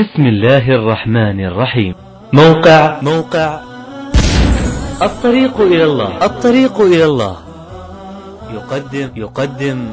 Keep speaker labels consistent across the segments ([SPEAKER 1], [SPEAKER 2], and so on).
[SPEAKER 1] بسم الله الرحمن الرحيم
[SPEAKER 2] موقع
[SPEAKER 1] موقع الطريق إلى الله الطريق إلى الله يقدم يقدم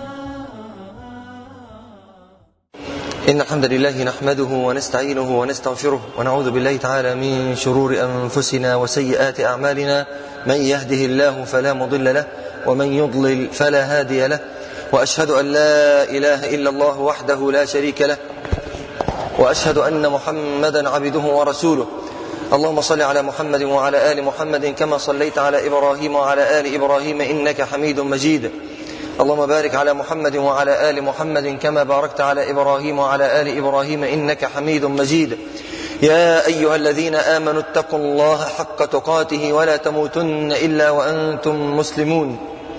[SPEAKER 3] إن الحمد لله نحمده ونستعينه ونستغفره ونعوذ بالله تعالى من شرور أنفسنا وسيئات أعمالنا من يهده الله فلا مضل له ومن يضلل فلا هادي له وأشهد أن لا إله إلا الله وحده لا شريك له وأشهد أن محمدا عبده ورسوله اللهم صل على محمد وعلى آل محمد كما صليت على إبراهيم وعلى آل إبراهيم إنك حميد مجيد اللهم بارك على محمد وعلى آل محمد كما باركت على إبراهيم وعلى آل إبراهيم إنك حميد مجيد يا أيها الذين آمنوا اتقوا الله حق تقاته ولا تموتن إلا وأنتم مسلمون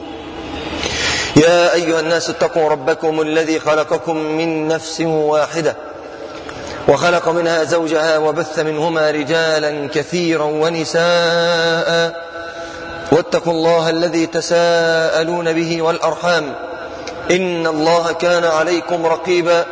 [SPEAKER 3] يا أيها الناس اتقوا ربكم الذي خلقكم من نفس واحدة وخلق منها زوجها وبث منهما رجالا كثيرا ونساء واتقوا الله الذي تساءلون به والأرحام إن الله كان عليكم رقيبا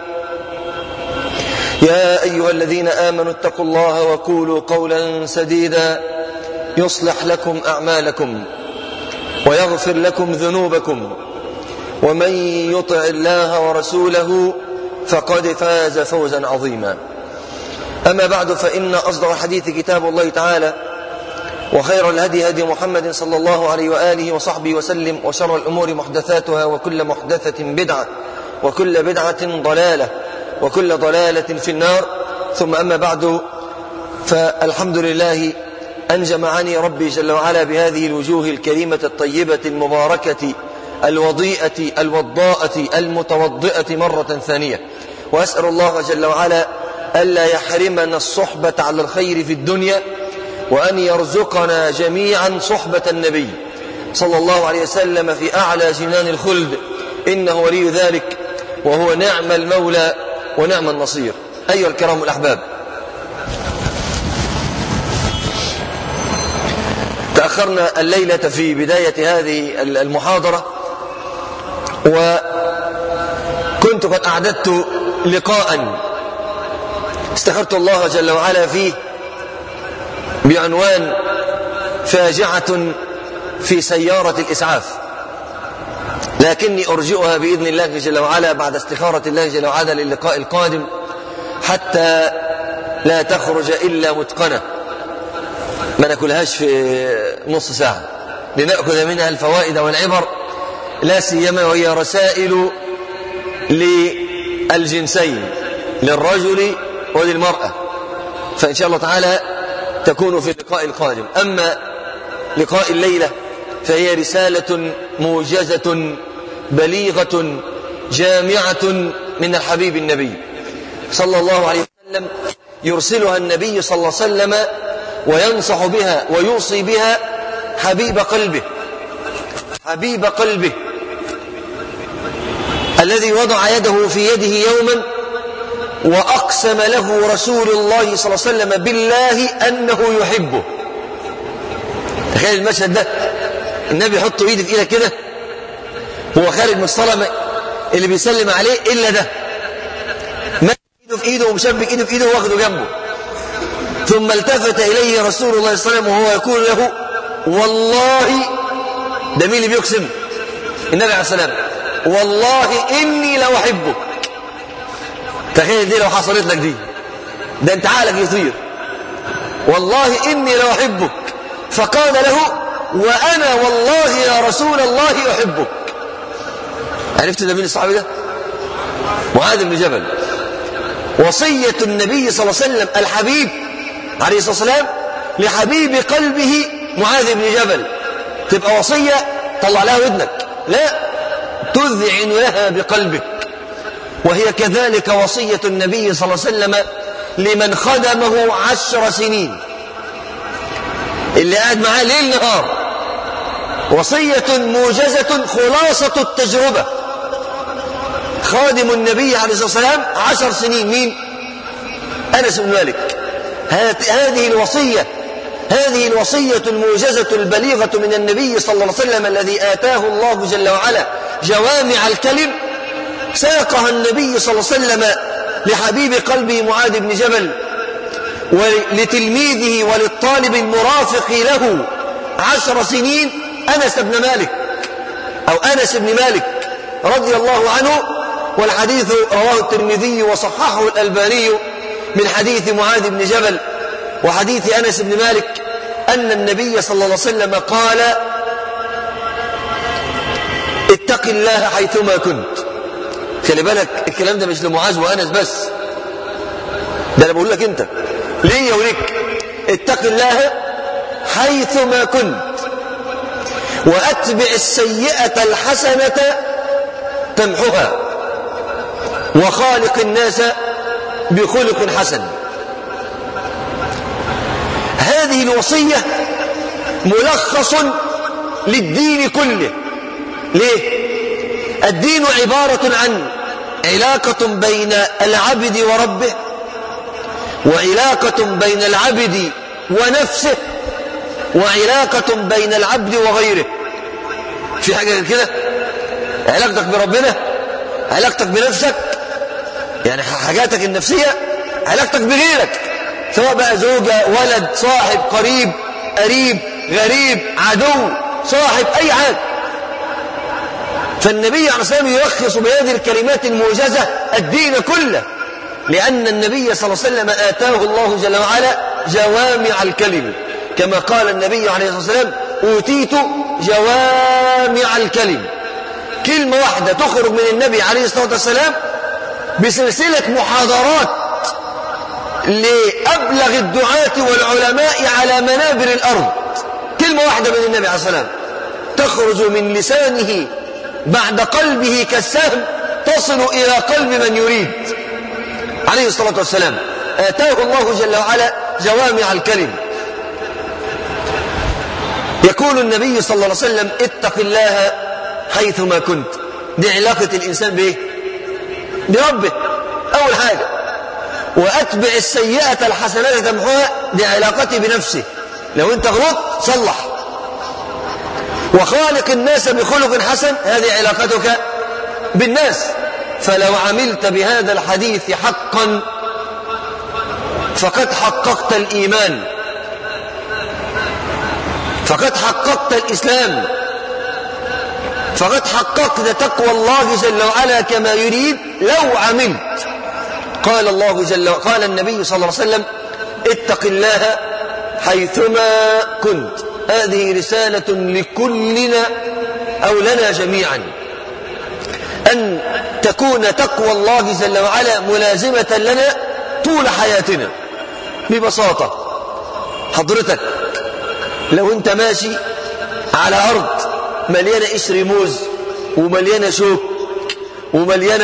[SPEAKER 3] يا أيها الذين آمنوا اتقوا الله وقولوا قولا سديدا يصلح لكم أعمالكم ويغفر لكم ذنوبكم ومن يطع الله ورسوله فقد فاز فوزا عظيما أما بعد فإن أصدق الحديث كتاب الله تعالى وخير الهدي هدي محمد صلى الله عليه وآله وصحبه وسلم وشر الأمور محدثاتها وكل محدثة بدعة وكل بدعة ضلالة وكل ضلالة في النار ثم أما بعد فالحمد لله أن جمعني ربي جل وعلا بهذه الوجوه الكريمة الطيبة المباركة الوضيئة الوضاءة المتوضئة مرة ثانية وأسأل الله جل وعلا ألا يحرمنا الصحبة على الخير في الدنيا وأن يرزقنا جميعا صحبة النبي صلى الله عليه وسلم في أعلى جنان الخلد إنه ولي ذلك وهو نعم المولى ونعم النصير أيها الكرام الأحباب تأخرنا الليلة في بداية هذه المحاضرة وكنت قد أعددت لقاء استخرت الله جل وعلا فيه بعنوان فاجعة في سيارة الإسعاف لكني أرجئها بإذن الله جل وعلا بعد استخارة الله جل وعلا للقاء القادم حتى لا تخرج إلا متقنة ما ناكلهاش في نص ساعة لنأخذ منها الفوائد والعبر لا سيما وهي رسائل للجنسين للرجل وللمرأة فإن شاء الله تعالى تكون في اللقاء القادم أما لقاء الليلة فهي رسالة موجزة بليغة جامعة من الحبيب النبي صلى الله عليه وسلم يرسلها النبي صلى الله عليه وسلم وينصح بها ويوصي بها حبيب قلبه حبيب قلبه الذي وضع يده في يده يوما وأقسم له رسول الله صلى الله عليه وسلم بالله أنه يحبه تخيل المشهد ده النبي يحط ايده في ايدك كده هو خارج من الصلاة اللي بيسلم عليه إلا ده ما ايده في ايده ومشبك ايده في ايده واخده جنبه ثم التفت إليه رسول الله صلى الله عليه وسلم وهو يقول له والله ده مين اللي بيقسم النبي عليه السلام والله إني لأحبك تخيل دي لو حصلت لك دي ده انت عقلك يطير والله إني لأحبك فقال له وأنا والله يا رسول الله أحبك عرفت ده مين الصحابي ده معاذ بن جبل وصية النبي صلى الله عليه وسلم الحبيب عليه الصلاة والسلام لحبيب قلبه معاذ بن جبل تبقى وصية طلع لها ودنك لا تذعن لها بقلبك وهي كذلك وصية النبي صلى الله عليه وسلم لمن خدمه عشر سنين اللي قاعد معاه ليل نهار وصية موجزة خلاصة التجربة خادم النبي عليه الصلاة والسلام عشر سنين مين أنس بن مالك هذه الوصية هذه الوصية الموجزة البليغة من النبي صلى الله عليه وسلم الذي آتاه الله جل وعلا جوامع الكلم ساقها النبي صلى الله عليه وسلم لحبيب قلبه معاذ بن جبل ولتلميذه وللطالب المرافق له عشر سنين أنس بن مالك أو أنس بن مالك رضي الله عنه والحديث رواه الترمذي وصححه الألباني من حديث معاذ بن جبل وحديث أنس بن مالك أن النبي صلى الله عليه وسلم قال اتق الله حيثما كنت خلي بالك الكلام ده مش لمعاذ وأنس بس ده أنا بقول لك أنت ليه وليك اتق الله حيثما كنت وأتبع السيئة الحسنة تمحها وخالق الناس بخلق حسن هذه الوصية ملخص للدين كله ليه الدين عبارة عن علاقة بين العبد وربه وعلاقة بين العبد ونفسه وعلاقة بين العبد وغيره في حاجة غير كده علاقتك بربنا علاقتك بنفسك يعني حاجاتك النفسية علاقتك بغيرك سواء بقى زوجة ولد صاحب قريب قريب غريب عدو صاحب أي حاجة فالنبي عليه الصلاة والسلام يلخص بهذه الكلمات الموجزة الدين كله لأن النبي صلى الله عليه وسلم آتاه الله جل وعلا جوامع الكلم كما قال النبي عليه الصلاة والسلام أوتيت جوامع الكلم كلمة واحدة تخرج من النبي عليه الصلاة والسلام بسلسلة محاضرات لأبلغ الدعاة والعلماء على منابر الأرض كلمة واحدة من النبي عليه الصلاة والسلام تخرج من لسانه بعد قلبه كالسهم تصل إلى قلب من يريد عليه الصلاة والسلام آتاه الله جل وعلا جوامع الكلم يقول النبي صلى الله عليه وسلم اتق الله حيثما كنت دي علاقة الإنسان بإيه بربه أول حاجة وأتبع السيئة الحسنات تمحوها دي علاقتي بنفسي لو أنت غلط صلح وخالق الناس بخلق حسن هذه علاقتك بالناس فلو عملت بهذا الحديث حقا فقد حققت الإيمان فقد حققت الإسلام فقد حققت تقوى الله جل وعلا كما يريد لو عملت قال الله جل وعلا قال النبي صلى الله عليه وسلم اتق الله حيثما كنت هذه رسالة لكلنا أو لنا جميعا أن تكون تقوى الله جل وعلا ملازمة لنا طول حياتنا ببساطة حضرتك لو انت ماشي على أرض مليانة قشر موز ومليانة شوك ومليانة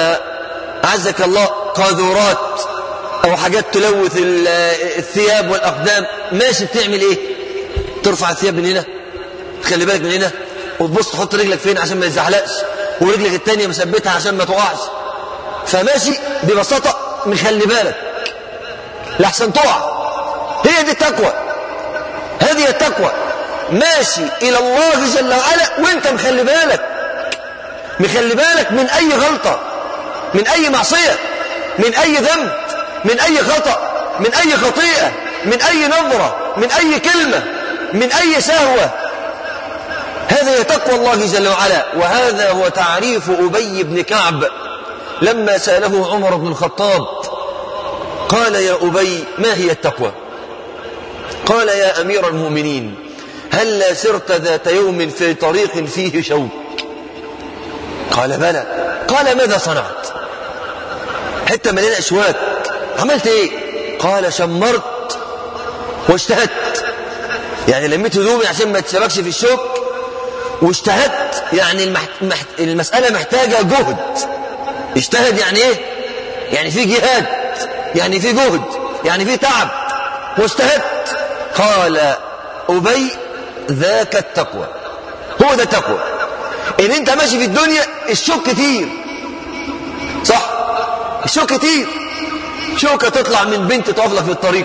[SPEAKER 3] عزك الله قاذورات أو حاجات تلوث الثياب والأقدام ماشي بتعمل إيه ترفع الثياب من هنا تخلي بالك من هنا وتبص تحط رجلك فين عشان ما يزحلقش ورجلك التانية مثبتها عشان ما تقعش فماشي ببساطة مخلي بالك لحسن تقع هي دي التقوى هذه التقوى ماشي إلى الله جل وعلا وانت مخلي بالك مخلي بالك من أي غلطة من أي معصية من أي ذنب من أي خطأ من أي خطيئة من أي نظرة من أي كلمة من أي سهوة هذا هي تقوى الله جل وعلا وهذا هو تعريف أبي بن كعب لما سأله عمر بن الخطاب قال يا أبي ما هي التقوى قال يا أمير المؤمنين هل لا سرت ذات يوم في طريق فيه شوك قال بلى قال ماذا صنعت حتى مليانة أشواك عملت ايه قال شمرت واجتهدت يعني لميت هدومي عشان ما تشبكش في الشوك واجتهدت يعني المحت... محت... المسألة محتاجة جهد اجتهد يعني ايه يعني في جهاد يعني في جهد يعني في تعب واجتهدت قال أبي ذاك التقوى هو ده التقوى ان انت ماشي في الدنيا الشوك كتير صح الشوك كتير شوكة تطلع من بنت تقف لك في الطريق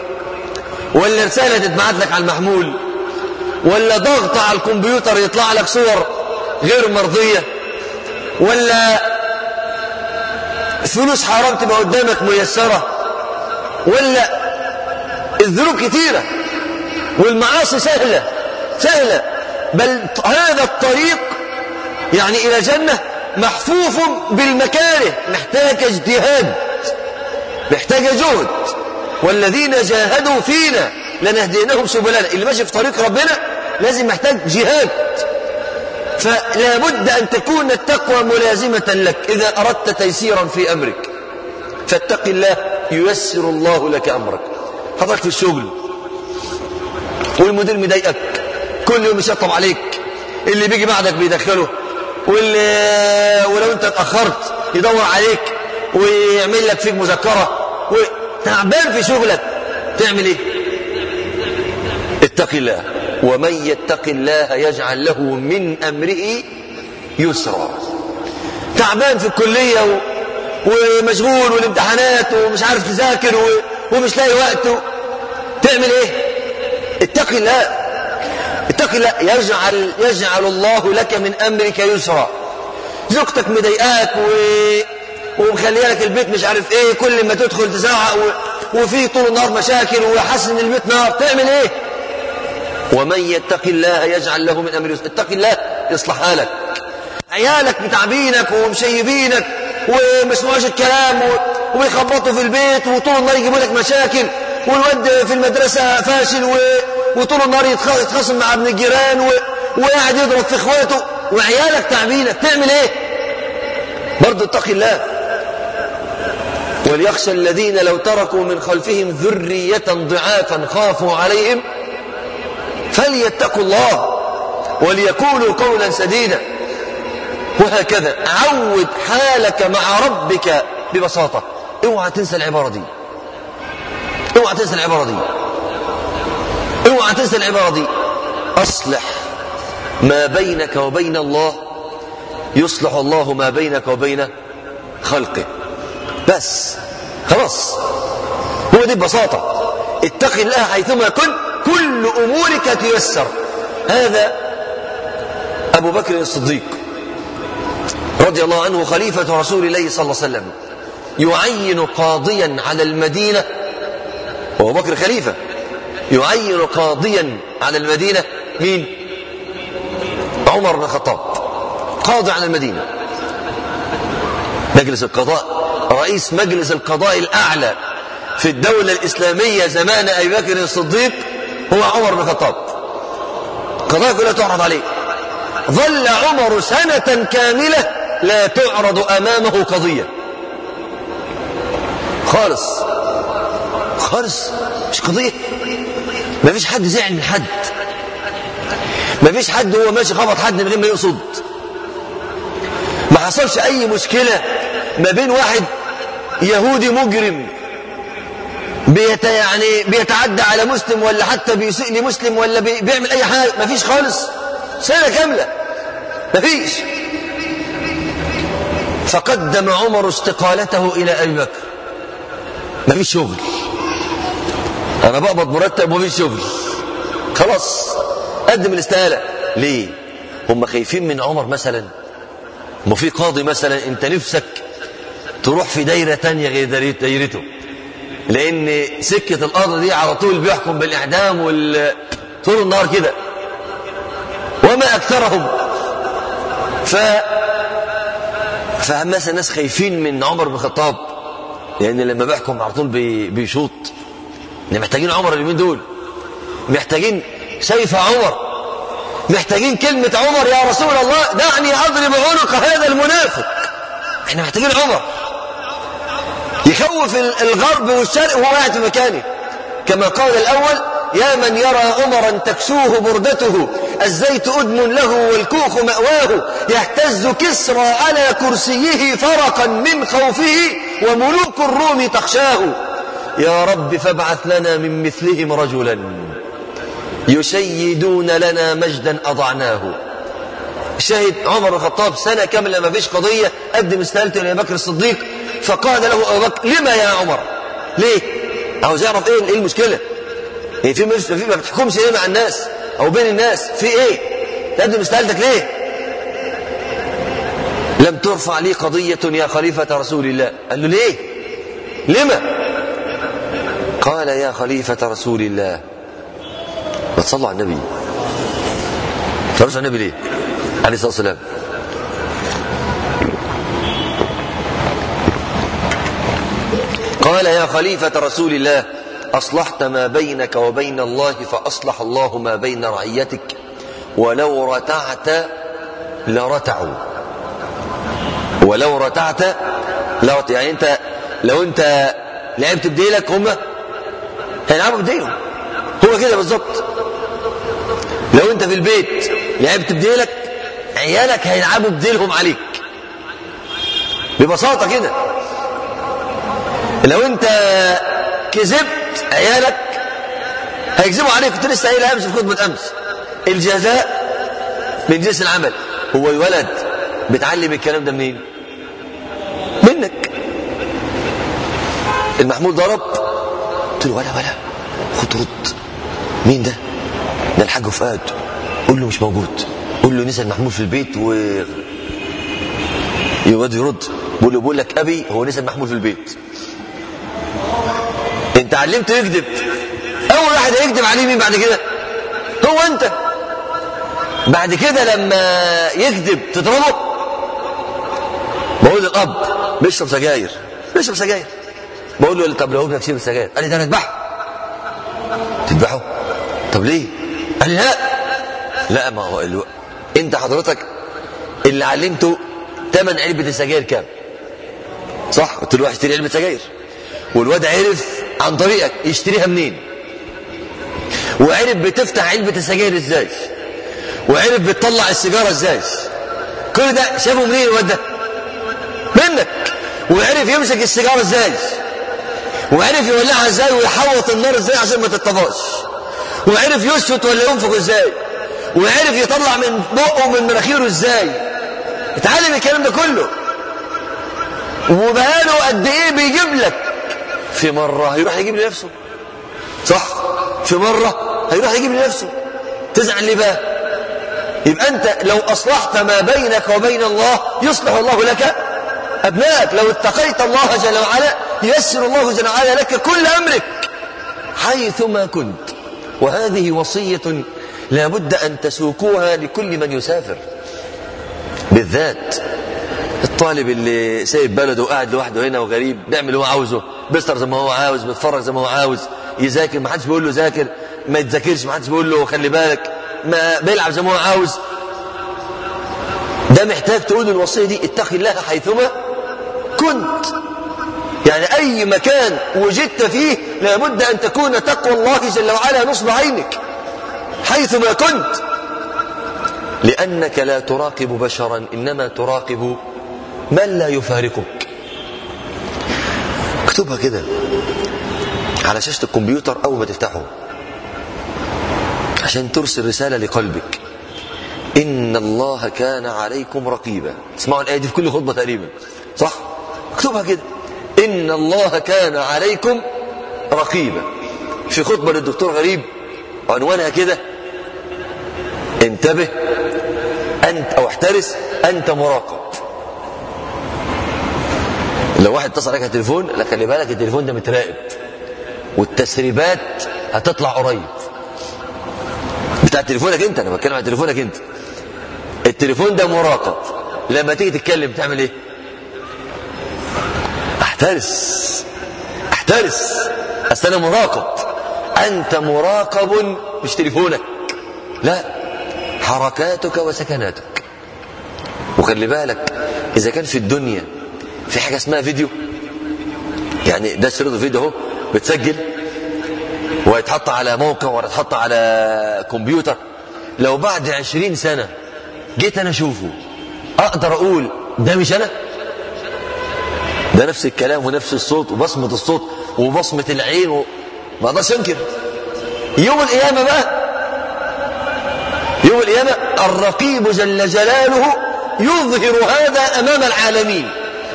[SPEAKER 3] ولا رسالة تتبعت لك على المحمول ولا ضغط على الكمبيوتر يطلع لك صور غير مرضية ولا فلوس حرام تبقى قدامك ميسرة ولا الذنوب كتيرة والمعاصي سهلة سهلة بل هذا الطريق يعني إلى جنة محفوف بالمكاره محتاج اجتهاد محتاج جهد والذين جاهدوا فينا لنهدينهم سبلنا اللي ماشي في طريق ربنا لازم محتاج جهاد فلا بد أن تكون التقوى ملازمة لك إذا أردت تيسيرا في أمرك فاتق الله ييسر الله لك أمرك حضرتك في الشغل والمدير مضايقك كل يوم يشطب عليك اللي بيجي بعدك بيدخله واللي ولو انت اتأخرت يدور عليك ويعمل لك فيك مذكرة وتعبان في شغلك تعمل ايه اتق الله ومن يتق الله يجعل له من أمره يسرا تعبان في الكلية و... ومشغول والامتحانات ومش عارف تذاكر و... ومش لاقي وقت و... تعمل ايه اتق الله اتق الله يجعل يجعل الله لك من امرك يسرا زوجتك مضايقاك و... ومخليه لك البيت مش عارف ايه كل ما تدخل تزعق و... وفي طول النهار مشاكل وحاسس ان البيت نار تعمل ايه ومن يتق الله يجعل له من امره اتق الله يصلح حالك عيالك متعبينك ومشيبينك ومسموعش الكلام وبيخبطوا في البيت وطول النهار يجيبوا لك مشاكل والواد في المدرسة فاشل و... وطول النهار يتخاصم مع ابن الجيران و... وقاعد يضرب في اخواته وعيالك تعبينك تعمل ايه برضه اتق الله وليخشى الذين لو تركوا من خلفهم ذرية ضعافا خافوا عليهم فليتقوا الله وليقولوا قولا سديدا وهكذا عود حالك مع ربك ببساطة اوعى تنسى العبارة دي اوعى تنسى العبارة دي اوعى تنسى العبارة دي اصلح ما بينك وبين الله يصلح الله ما بينك وبين خلقه بس خلاص هو دي ببساطة اتق الله حيثما كنت كل أمورك تيسر هذا أبو بكر الصديق رضي الله عنه خليفة رسول الله صلى الله عليه وسلم يعين قاضيا على المدينة وأبو بكر خليفة يعين قاضيا على المدينة مين عمر بن الخطاب قاضي على المدينة مجلس القضاء رئيس مجلس القضاء الأعلى في الدولة الإسلامية زمان أبي بكر الصديق هو عمر بن الخطاب قضاء كلها تعرض عليه ظل عمر سنة كاملة لا تعرض أمامه قضية خالص خالص مش قضية ما فيش حد زعل من حد ما فيش حد هو ماشي خبط حد من غير ما يقصد ما حصلش أي مشكلة ما بين واحد يهودي مجرم بيت يعني بيتعدى على مسلم ولا حتى بيسيء لمسلم ولا بي بيعمل اي حاجه مفيش خالص سنه كامله مفيش فقدم عمر استقالته الى ابي بكر مفيش شغل انا بقبض مرتب ومفيش شغل خلاص قدم الاستقاله ليه هم خايفين من عمر مثلا ما في قاضي مثلا انت نفسك تروح في دايره تانية غير دايرته لان سكه الارض دي على طول بيحكم بالاعدام وال طول النهار كده وما اكثرهم ف فمثلا الناس خايفين من عمر بن الخطاب لان لما بيحكم على طول بي... بيشوط محتاجين عمر اليومين دول محتاجين سيف عمر محتاجين كلمة عمر يا رسول الله دعني أضرب عنق هذا المنافق احنا محتاجين عمر يخوف الغرب والشرق وهو قاعد في مكانه كما قال الأول يا من يرى عمرا تكسوه بردته الزيت أدم له والكوخ مأواه يهتز كسرى على كرسيه فرقا من خوفه وملوك الروم تخشاه يا رب فابعث لنا من مثلهم رجلا يشيدون لنا مجدا أضعناه شهد عمر الخطاب سنة كاملة ما فيش قضية قدم استقالته لأبي بكر الصديق فقال له أبو بكر لما يا عمر ليه عاوز يعرف ايه ايه المشكلة يعني في في ما بتحكمش ليه مع الناس او بين الناس في ايه تقدم استقالتك ليه لم ترفع لي قضية يا خليفة رسول الله قال له ليه لما قال يا خليفة رسول الله ما تصلوا على النبي صلوا على النبي ليه عليه الصلاة والسلام قال يا خليفة رسول الله أصلحت ما بينك وبين الله فأصلح الله ما بين رعيتك ولو رتعت لرتعوا ولو رتعت لرتع يعني انت لو انت لعبت بديلك هم هيلعبوا بديلهم هو كده بالظبط لو انت في البيت لعبت بديلك عيالك هيلعبوا بديلهم عليك ببساطة كده لو انت كذبت عيالك هيكذبوا عليك كنت لسه قايل امس في خطبه امس الجزاء من جنس العمل هو الولد بتعلم الكلام ده منين منك المحمول ضرب قلت له ولا ولا خد رد مين ده ده الحاج فؤاد قول له مش موجود قول له نسى المحمول في البيت و يقعد يرد بقول له بقول لك ابي هو نسى المحمول في البيت انت علمته يكذب اول واحد هيكذب عليه مين بعد كده هو انت بعد كده لما يكذب تضربه بقول للاب بيشرب سجاير بيشرب سجاير بقول له طب لو ابنك شرب سجاير قال لي ده انا اذبحه تذبحه طب ليه قال لي لا لا ما هو الو... انت حضرتك اللي علمته ثمن علبه السجاير كام صح قلت له اشتري علبه سجاير والواد عرف عن طريقك يشتريها منين وعرف بتفتح علبة السجاير ازاي وعرف بتطلع السيجارة ازاي كل ده شافه منين الواد ده منك وعرف يمسك السيجارة ازاي وعرف يولعها ازاي ويحوط النار ازاي عشان ما تتطفاش وعرف يسكت ولا ينفخ ازاي وعرف يطلع من بقه ومن مناخيره ازاي اتعلم الكلام ده كله وبقاله قد ايه بيجيب لك في مرة هيروح يجيب لنفسه صح في مرة هيروح يجيب لنفسه تزعل ليه بقى يبقى أنت لو أصلحت ما بينك وبين الله يصلح الله لك أبنائك لو اتقيت الله جل وعلا ييسر الله جل وعلا لك كل أمرك حيثما كنت وهذه وصية لا بد أن تسوقوها لكل من يسافر بالذات الطالب اللي سايب بلده وقاعد لوحده هنا وغريب بيعمل اللي هو عاوزه بيسهر زي ما هو عاوز بيتفرج زي ما هو عاوز يذاكر ما حدش بيقول له ذاكر ما يتذاكرش ما حدش بيقول له خلي بالك ما بيلعب زي ما هو عاوز ده محتاج تقول الوصيه دي اتق الله حيثما كنت يعني اي مكان وجدت فيه لابد ان تكون تقوى الله جل وعلا نصب عينك حيثما كنت لانك لا تراقب بشرا انما تراقب من لا يفارقك اكتبها كده على شاشة الكمبيوتر أول ما تفتحه عشان ترسل رسالة لقلبك إن الله كان عليكم رقيبا اسمعوا الآية دي في كل خطبة تقريبا صح اكتبها كده إن الله كان عليكم رقيبا في خطبة للدكتور غريب عنوانها كده انتبه أنت أو احترس أنت مراقب لو واحد اتصل عليك على التليفون لا خلي بالك التليفون ده متراقب والتسريبات هتطلع قريب بتاع تليفونك انت انا بتكلم عن تليفونك انت التليفون ده مراقب لما تيجي تتكلم تعمل ايه احترس احترس اصل انا مراقب انت مراقب مش تليفونك لا حركاتك وسكناتك وخلي بالك اذا كان في الدنيا في حاجه اسمها فيديو يعني ده شريط الفيديو اهو بتسجل ويتحط على موقع ولا يتحط على كمبيوتر لو بعد عشرين سنة جيت أنا أشوفه أقدر أقول ده مش أنا ده نفس الكلام ونفس الصوت وبصمة الصوت وبصمة العين و... ما أقدرش أنكر يوم القيامة بقى يوم القيامة الرقيب جل جلاله يظهر هذا أمام العالمين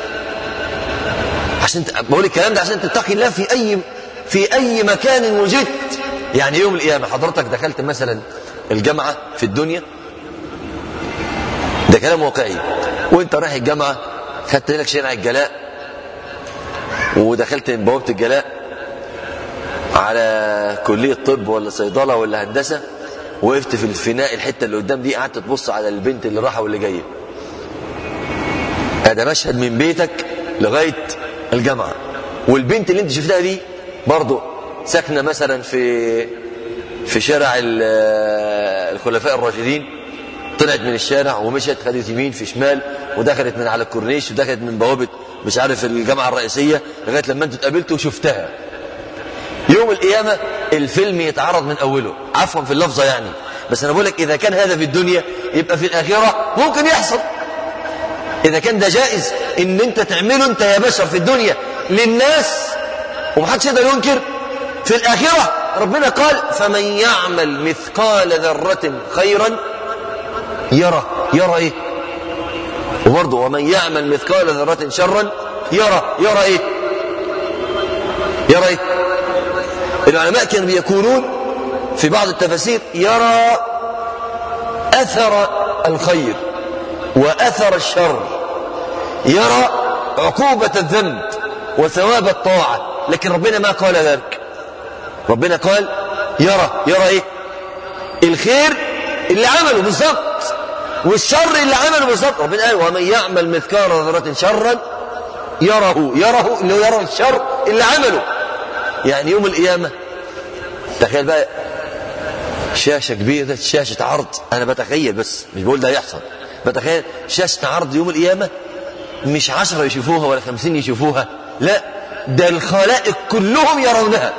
[SPEAKER 3] عشان بقول الكلام ده عشان تتقي الله في أي في أي مكان وجدت يعني يوم القيامة حضرتك دخلت مثلا الجامعة في الدنيا ده كلام واقعي وانت رايح الجامعة خدت لك شارع الجلاء ودخلت من بوابة الجلاء على كلية طب ولا صيدلة ولا هندسة وقفت في الفناء الحتة اللي قدام دي قعدت تبص على البنت اللي رايحة واللي جاية هذا مشهد من بيتك لغاية الجامعة والبنت اللي انت شفتها دي برضه ساكنة مثلا في في شارع الخلفاء الراشدين طلعت من الشارع ومشت خدت يمين في شمال ودخلت من على الكورنيش ودخلت من بوابة مش عارف الجامعة الرئيسية لغاية لما انتوا اتقابلتوا وشفتها يوم القيامة الفيلم يتعرض من أوله عفوا في اللفظة يعني بس أنا بقول لك إذا كان هذا في الدنيا يبقى في الآخرة ممكن يحصل إذا كان ده جائز إن أنت تعمله أنت يا بشر في الدنيا للناس ومحدش يقدر ينكر في الآخرة ربنا قال فمن يعمل مثقال ذرة خيرا يرى يرى إيه وبرضه ومن يعمل مثقال ذرة شرا يرى يرى إيه يرى إيه العلماء كانوا بيقولون في بعض التفاسير يرى أثر الخير وأثر الشر يرى عقوبة الذنب وثواب الطاعة لكن ربنا ما قال ذلك ربنا قال يرى يرى ايه الخير اللي عمله بالظبط والشر اللي عمله بالظبط ربنا قال ومن يعمل مثقال ذرة شرا يره يره اللي هو يرى الشر اللي عمله يعني يوم القيامة تخيل بقى شاشة كبيرة شاشة عرض أنا بتخيل بس مش بقول ده هيحصل بتخيل شاشة عرض يوم القيامة مش عشرة يشوفوها ولا خمسين يشوفوها لا ده الخلائق كلهم يرونها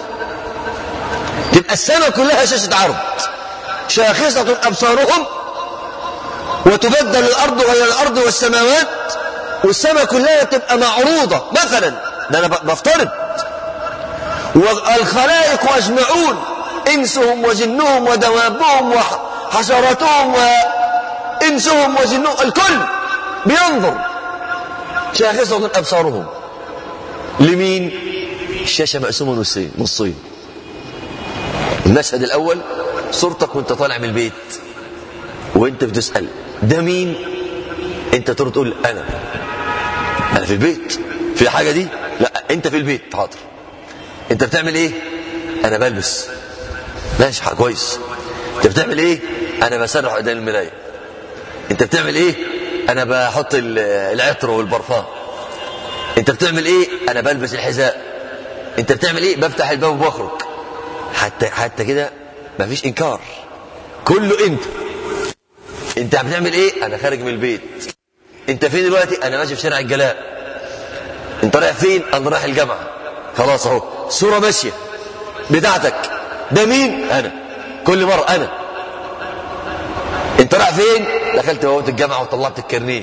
[SPEAKER 3] تبقى السماء كلها شاشة عرض شاخصة أبصارهم وتبدل الأرض غير الأرض والسماوات والسماء كلها تبقى معروضة مثلا ده أنا بفترض والخلائق أجمعون إنسهم وجنهم ودوابهم وحشراتهم وإنسهم وجنهم الكل بينظر شاخصة أبصارهم لمين الشاشة مقسومة نصين نصين المشهد الأول صورتك وانت طالع من البيت وانت بتسأل ده مين انت ترد تقول أنا أنا في البيت في حاجة دي لا انت في البيت حاضر انت بتعمل ايه انا بلبس ماشي كويس انت بتعمل ايه انا بسرح قدام المرايه انت بتعمل ايه انا بحط العطر والبرفان انت بتعمل ايه انا بلبس الحذاء انت بتعمل ايه بفتح الباب وبخرج حتى حتى كده مفيش انكار كله انت انت بتعمل ايه انا خارج من البيت انت فين دلوقتي انا ماشي في شارع الجلاء انت رايح فين انا رايح الجامعه خلاص اهو الصوره ماشيه بتاعتك ده مين انا كل مره انا انت رايح فين دخلت بوابه الجامعه وطلعت الكارنيه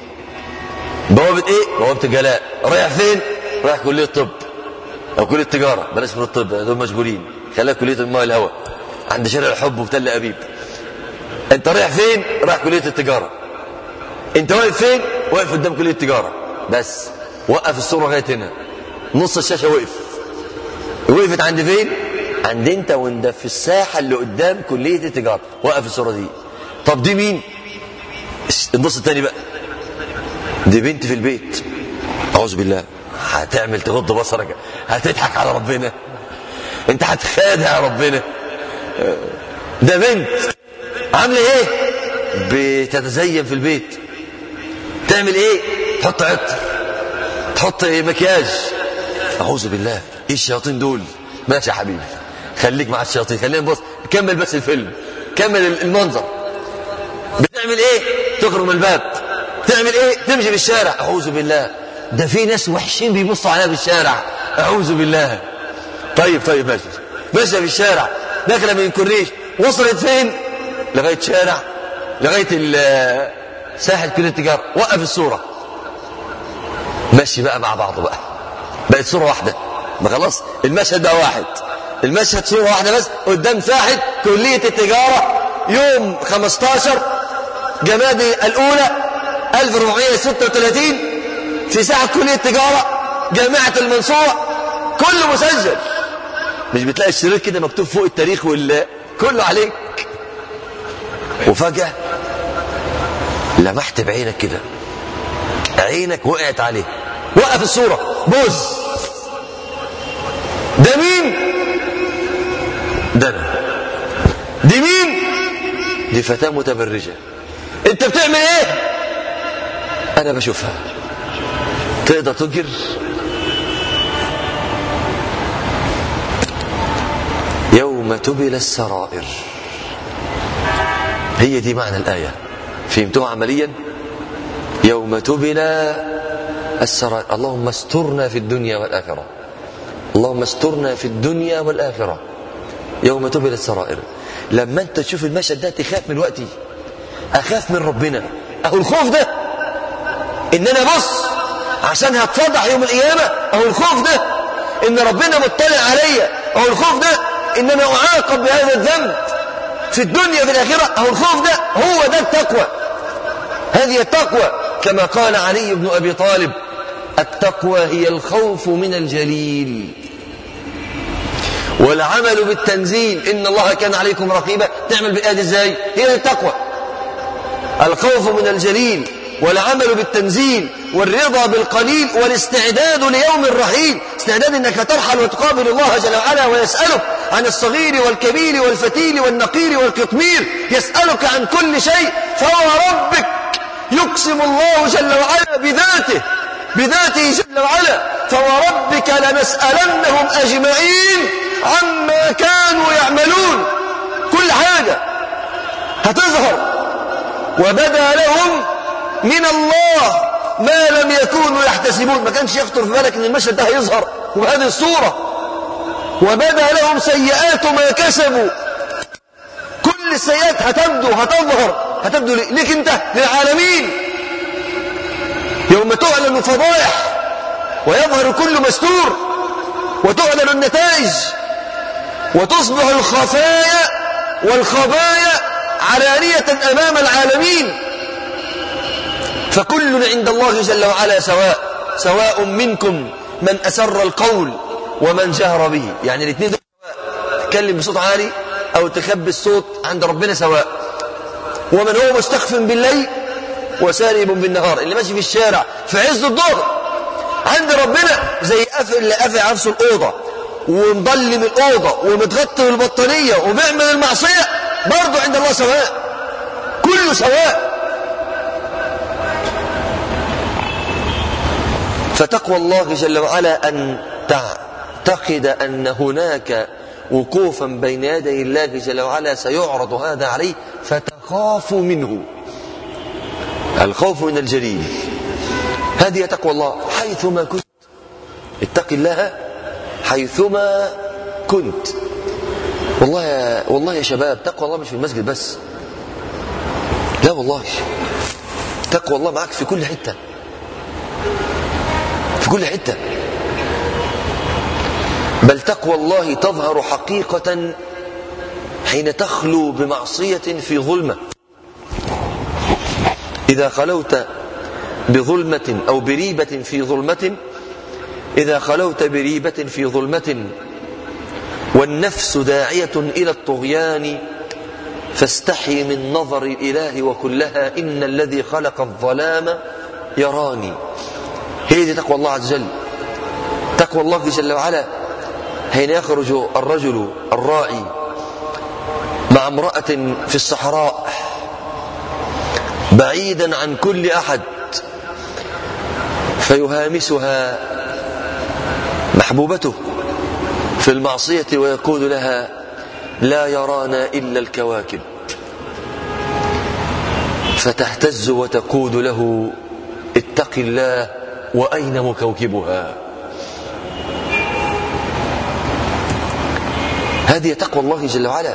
[SPEAKER 3] بوابه ايه بوابه الجلاء رايح فين رايح كليه الطب او كليه التجاره بلاش من الطب دول مشغولين خليها كليه الماء والهواء عند شارع الحب وفي تل ابيب انت رايح فين رايح كليه التجاره انت واقف فين واقف قدام كليه التجاره بس وقف الصوره لغايه هنا نص الشاشه وقف وقفت عند فين عند انت وانت في الساحه اللي قدام كليه التجاره وقف الصوره دي طب دي مين النص الثاني بقى دي بنت في البيت اعوذ بالله هتعمل تغض بصرك هتضحك على ربنا انت هتخادع ربنا ده بنت عامله ايه بتتزين في البيت تعمل ايه تحط عطر تحط مكياج اعوذ بالله ايه الشياطين دول ماشي يا حبيبي خليك مع الشياطين خلينا نبص كمل بس الفيلم كمل المنظر بتعمل ايه تخرج من الباب تعمل ايه تمشي في الشارع اعوذ بالله ده في ناس وحشين بيبصوا عليها في الشارع اعوذ بالله طيب طيب ماشي ماشيه في الشارع داخله من الكورنيش وصلت فين لغايه شارع لغايه ساحه كليه التجاره وقف الصوره ماشي بقى مع بعض بقى بقت صوره واحده ما خلاص المشهد بقى واحد المشهد صوره واحده بس قدام ساحه كليه التجاره يوم 15 جمادي الاولى 1436 في ساحه كليه التجاره جامعه المنصوره كله مسجل مش بتلاقي الشريط كده مكتوب فوق التاريخ وال كله عليك وفجأة لمحت بعينك كده عينك وقعت عليه وقف الصورة بوز ده مين ده انا دي مين دي فتاة متبرجة انت بتعمل ايه انا بشوفها تقدر تنكر يوم تبل السرائر هي دي معنى الآية فهمتوها عمليا يوم تبل السرائر اللهم استرنا في الدنيا والآخرة اللهم استرنا في الدنيا والآخرة يوم تبل السرائر لما انت تشوف المشهد ده تخاف من وقتي اخاف من ربنا اهو الخوف ده ان انا بص عشان هتفضح يوم القيامة اهو الخوف ده ان ربنا مطلع عليا اهو الخوف ده ان انا اعاقب بهذا الذنب في الدنيا في الاخرة اهو الخوف ده هو ده التقوى هذه التقوى كما قال علي بن ابي طالب التقوى هي الخوف من الجليل والعمل بالتنزيل إن الله كان عليكم رقيبا تعمل بالآية ازاي هي التقوى الخوف من الجليل والعمل بالتنزيل والرضا بالقليل والاستعداد ليوم الرحيل استعداد انك ترحل وتقابل الله جل وعلا ويسألك عن الصغير والكبير والفتيل والنقير والقطمير يسألك عن كل شيء فهو ربك يقسم الله جل وعلا بذاته بذاته جل وعلا فوربك لنسألنهم أجمعين عما كانوا يعملون كل حاجة هتظهر وبدا لهم من الله ما لم يكونوا يحتسبون ما كانش يخطر في بالك ان المشهد ده هيظهر وبهذه الصورة وبدا لهم سيئات ما كسبوا كل السيئات هتبدو هتظهر هتبدو ليك انت للعالمين يوم تعلن الفضائح ويظهر كل مستور وتعلن النتائج وتصبح الخفايا والخبايا علانية أمام العالمين فكل عند الله جل وعلا سواء سواء منكم من أسر القول ومن جهر به يعني الاثنين دول سواء تتكلم بصوت عالي أو تخبي الصوت عند ربنا سواء ومن هو مستخف بالليل وسارب بالنهار اللي ماشي في الشارع في عز الظهر عند ربنا زي قافل اللي قافل نفسه الأوضة ومضلم الأوضة ومتغطي بالبطانية وبيعمل المعصية برضه عند الله سواء كله سواء فتقوى الله جل وعلا أن تعتقد أن هناك وقوفا بين يدي الله جل وعلا سيعرض هذا عليه فتخاف منه الخوف من الجليل هذه تقوى الله حيثما كنت اتق الله حيثما كنت والله يا والله يا شباب تقوى الله مش في المسجد بس لا والله تقوى الله معك في كل حتة في كل حتة بل تقوى الله تظهر حقيقة حين تخلو بمعصية في ظلمة إذا خلوت بظلمة أو بريبة في ظلمة إذا خلوت بريبة في ظلمة والنفس داعية إلى الطغيان فاستحي من نظر الإله وكلها إن الذي خلق الظلام يراني هي دي تقوى الله عز وجل تقوى الله جل وعلا حين يخرج الرجل الراعي مع امرأة في الصحراء بعيدا عن كل أحد فيهامسها محبوبته في المعصية ويقول لها لا يرانا إلا الكواكب فتهتز وتقول له اتق الله وأين مكوكبها هذه تقوى الله جل وعلا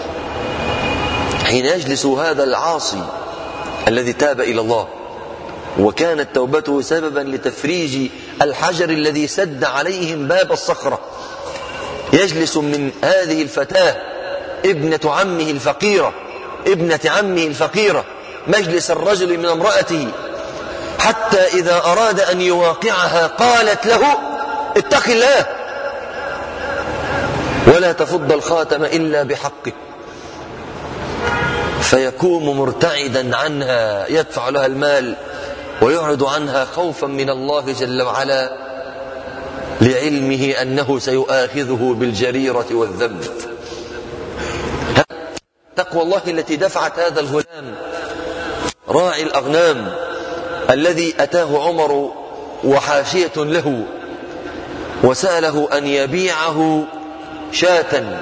[SPEAKER 3] حين يجلس هذا العاصي الذي تاب إلى الله وكانت توبته سببا لتفريج الحجر الذي سد عليهم باب الصخرة يجلس من هذه الفتاة ابنة عمه الفقيرة ابنة عمه الفقيرة مجلس الرجل من امرأته حتى إذا أراد أن يواقعها قالت له اتق الله ولا تفض الخاتم إلا بحقه فيكون مرتعدا عنها يدفع لها المال ويعرض عنها خوفا من الله جل وعلا لعلمه أنه سيؤاخذه بالجريرة والذنب تقوى الله التي دفعت هذا الغلام راعي الأغنام الذي أتاه عمر وحاشية له وسأله أن يبيعه شاة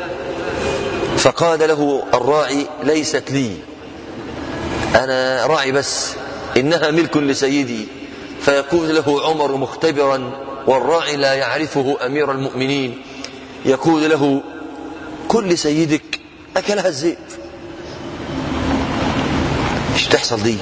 [SPEAKER 3] فقال له الراعي ليست لي أنا راعي بس إنها ملك لسيدي فيقول له عمر مختبرا والراعي لا يعرفه أمير المؤمنين يقول له كل سيدك أكلها الذئب ايش تحصل دي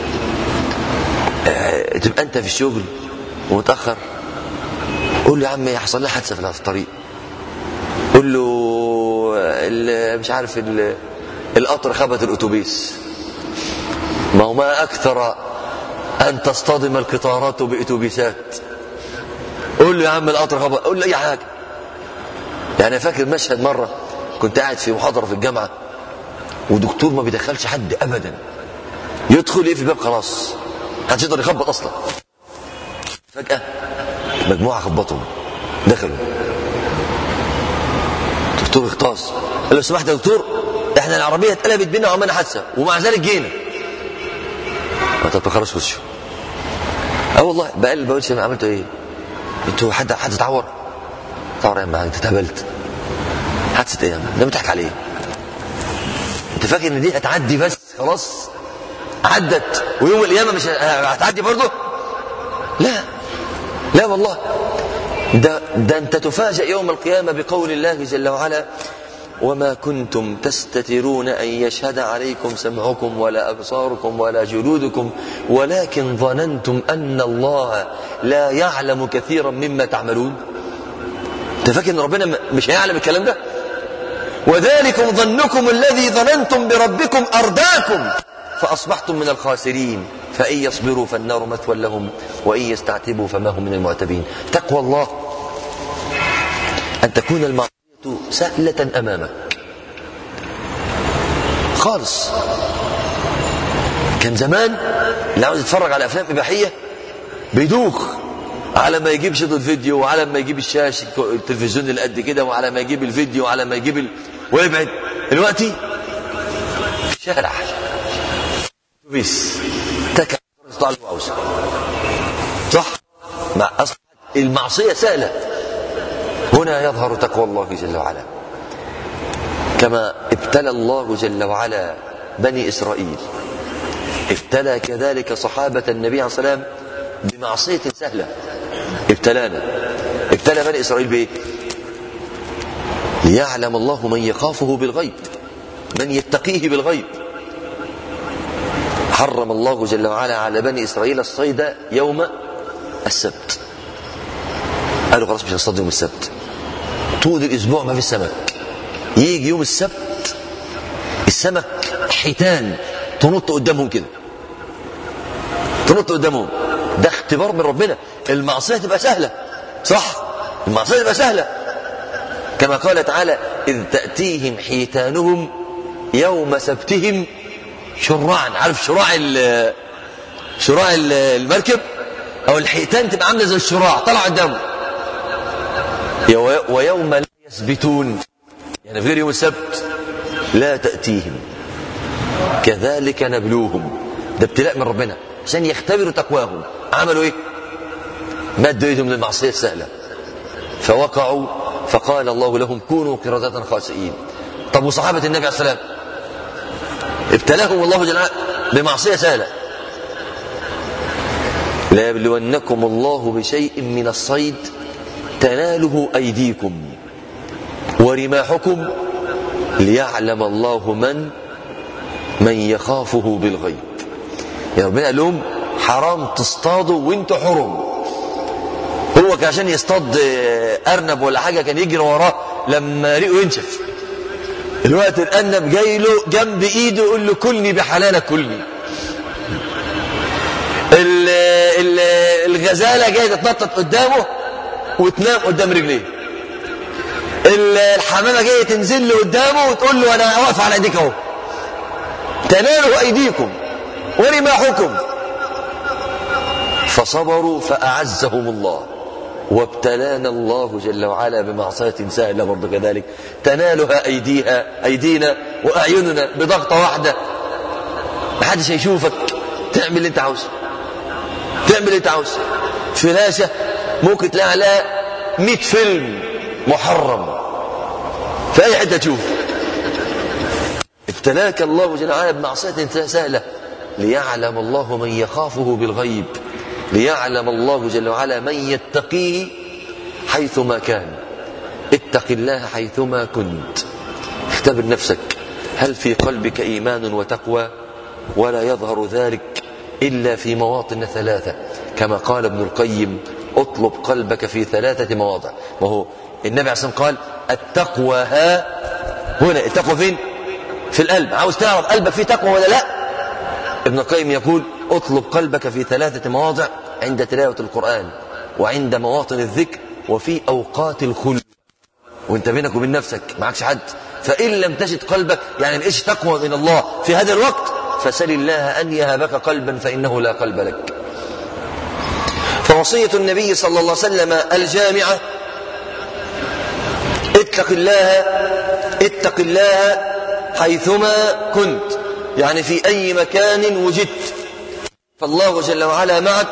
[SPEAKER 3] اه تبقى أنت في الشغل ومتأخر قول له يا عم يحصل لها حادثة في الطريق قول له مش عارف القطر خبط الأتوبيس ما هو ما أكثر أن تصطدم القطارات بأتوبيسات قول له يا عم القطر خبط قول له أي حاجة يعني فاكر مشهد مرة كنت قاعد في محاضرة في الجامعة ودكتور ما بيدخلش حد أبدا يدخل يقفل الباب خلاص محدش يقدر يخبط أصلا فجأة مجموعة خبطهم دخلوا دكتور اغتاظ قال له سمحت يا دكتور احنا العربية اتقلبت بينا وعملنا حادثة ومع ذلك جينا ما تتخرجش وشه اه والله بقى بقول لي عملتوا ايه انتوا حد حد اتعور اتعور يا عم انت اتهبلت حادثه ايه يا عم ده بتضحك عليه انت فاكر ان دي هتعدي بس خلاص عدت ويوم القيامه مش هتعدي برضه لا لا والله ده ده انت تفاجئ يوم القيامه بقول الله جل وعلا وما كنتم تستترون أن يشهد عليكم سمعكم ولا أبصاركم ولا جلودكم ولكن ظننتم أن الله لا يعلم كثيرا مما تعملون انت فاكر ان ربنا مش هيعلم الكلام ده وذلكم ظنكم الذي ظننتم بربكم أرداكم فأصبحتم من الخاسرين فإن يصبروا فالنار مثوى لهم وإن يستعتبوا فما هم من المعتبين تقوى الله أن تكون المعصية سهلة أمامك خالص كان زمان اللي عاوز يتفرج على أفلام إباحية بيدوخ على ما يجيب شريط فيديو وعلى ما يجيب الشاشة التلفزيون اللي قد كده وعلى ما يجيب الفيديو وعلى ما يجيب ال... ويبعد دلوقتي شارع اتوبيس تكع صح مع أصبحت المعصية سهلة هنا يظهر تقوى الله جل وعلا كما ابتلى الله جل وعلا بني إسرائيل ابتلى كذلك صحابة النبي عليه الصلاة والسلام بمعصية سهلة ابتلانا ابتلى بني إسرائيل بإيه ليعلم الله من يخافه بالغيب من يتقيه بالغيب حرم الله جل وعلا على بني إسرائيل الصيد يوم السبت قالوا خلاص مش هنصطاد يوم السبت طول الاسبوع ما في سمك يجي يوم السبت السمك حيتان تنط قدامهم كده تنط قدامهم ده اختبار من ربنا المعصيه تبقى سهله صح المعصيه تبقى سهله كما قال تعالى اذ تاتيهم حيتانهم يوم سبتهم شرعا عارف شراع شراع المركب او الحيتان تبقى عامله زي الشراع طلع قدامه ويوم لا يثبتون يعني في غير يوم السبت لا تأتيهم كذلك نبلوهم ده ابتلاء من ربنا عشان يختبروا تقواهم عملوا ايه مدوا ايدهم للمعصية السهلة فوقعوا فقال الله لهم كونوا قردة خاسئين طب وصحابة النبي عليه السلام ابتلاهم الله جل وعلا بمعصية سهلة لا يبلونكم الله بشيء من الصيد تناله أيديكم ورماحكم ليعلم الله من من يخافه بالغيب يا ربنا قال لهم حرام تصطادوا وانتوا حرم هو كان عشان يصطاد ارنب ولا حاجه كان يجري وراه لما ريقه ينشف الوقت الارنب جاي له جنب ايده يقول له كلني بحلالك كلني الغزاله جايه تتنطط قدامه وتنام قدام رجليه الحمامه جايه تنزل له قدامه وتقول له انا واقف على ايديك اهو تناله أيديكم ورماحكم فصبروا فأعزهم الله وابتلانا الله جل وعلا بمعصية سهلة برضه كذلك تنالها أيديها أيدينا وأعيننا بضغطة واحدة محدش هيشوفك تعمل اللي انت عاوزه تعمل اللي انت عاوزه فلاشة ممكن تلاقي عليها 100 فيلم محرم في أي حتة تشوف ابتلاك الله جل وعلا بمعصية سهلة ليعلم الله من يخافه بالغيب ليعلم الله جل وعلا من يتقيه حيثما كان اتق الله حيثما كنت اختبر نفسك هل في قلبك إيمان وتقوى ولا يظهر ذلك إلا في مواطن ثلاثة كما قال ابن القيم اطلب قلبك في ثلاثة مواضع وهو النبي عليه الصلاة والسلام قال التقوى ها هنا التقوى فين في القلب عاوز تعرف قلبك فيه تقوى ولا لا ابن القيم يقول اطلب قلبك في ثلاثة مواضع عند تلاوة القرآن وعند مواطن الذكر وفي أوقات الخلو وانت بينك وبين نفسك معكش حد فإن لم تجد قلبك يعني لقيتش تقوى من الله في هذا الوقت فسل الله أن يهبك قلبا فإنه لا قلب لك فوصية النبي صلى الله عليه وسلم الجامعة اتق الله اتق الله حيثما كنت يعني في أي مكان وجدت فالله جل وعلا معك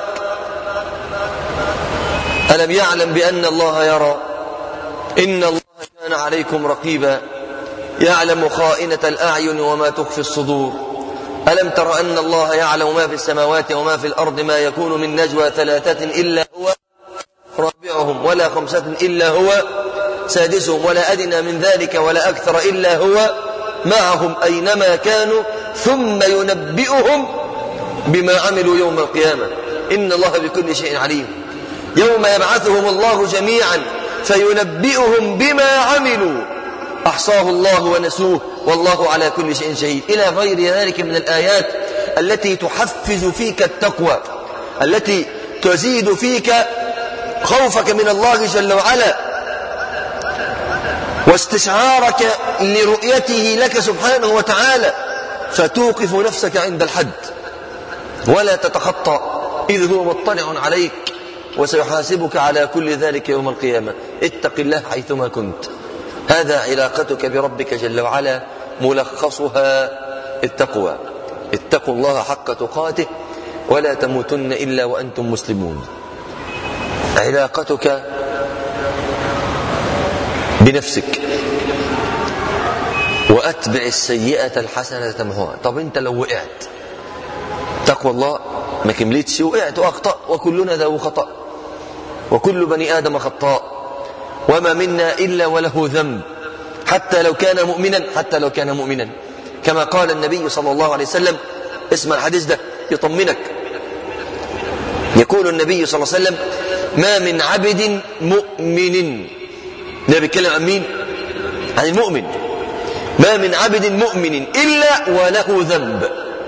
[SPEAKER 3] ألم يعلم بأن الله يرى إن الله كان عليكم رقيبا يعلم خائنة الأعين وما تخفي الصدور ألم تر أن الله يعلم ما في السماوات وما في الأرض ما يكون من نجوى ثلاثة إلا هو رابعهم ولا خمسة إلا هو سادسهم ولا أدنى من ذلك ولا أكثر إلا هو معهم أينما كانوا ثم ينبئهم بما عملوا يوم القيامة إن الله بكل شيء عليم يوم يبعثهم الله جميعا فينبئهم بما عملوا أحصاه الله ونسوه والله على كل شيء شهيد إلى غير ذلك من الآيات التي تحفز فيك التقوى التي تزيد فيك خوفك من الله جل وعلا واستشعارك لرؤيته لك سبحانه وتعالى فتوقف نفسك عند الحد ولا تتخطى إذ هو مطلع عليك وسيحاسبك على كل ذلك يوم القيامة اتق الله حيثما كنت هذا علاقتك بربك جل وعلا ملخصها التقوى اتقوا الله حق تقاته ولا تموتن إلا وأنتم مسلمون علاقتك بنفسك وأتبع السيئة الحسنة تمحوها طب أنت لو وقعت تقوى الله ما كملتش وقعت وأخطأ وكلنا ذو خطأ وكل بني آدم خطاء وما منا إلا وله ذنب حتى لو كان مؤمنا حتى لو كان مؤمنا كما قال النبي صلى الله عليه وسلم اسمع الحديث ده يطمنك يقول النبي صلى الله عليه وسلم ما من عبد مؤمن ده بيتكلم عن مين عن المؤمن ما من عبد مؤمن إلا وله ذنب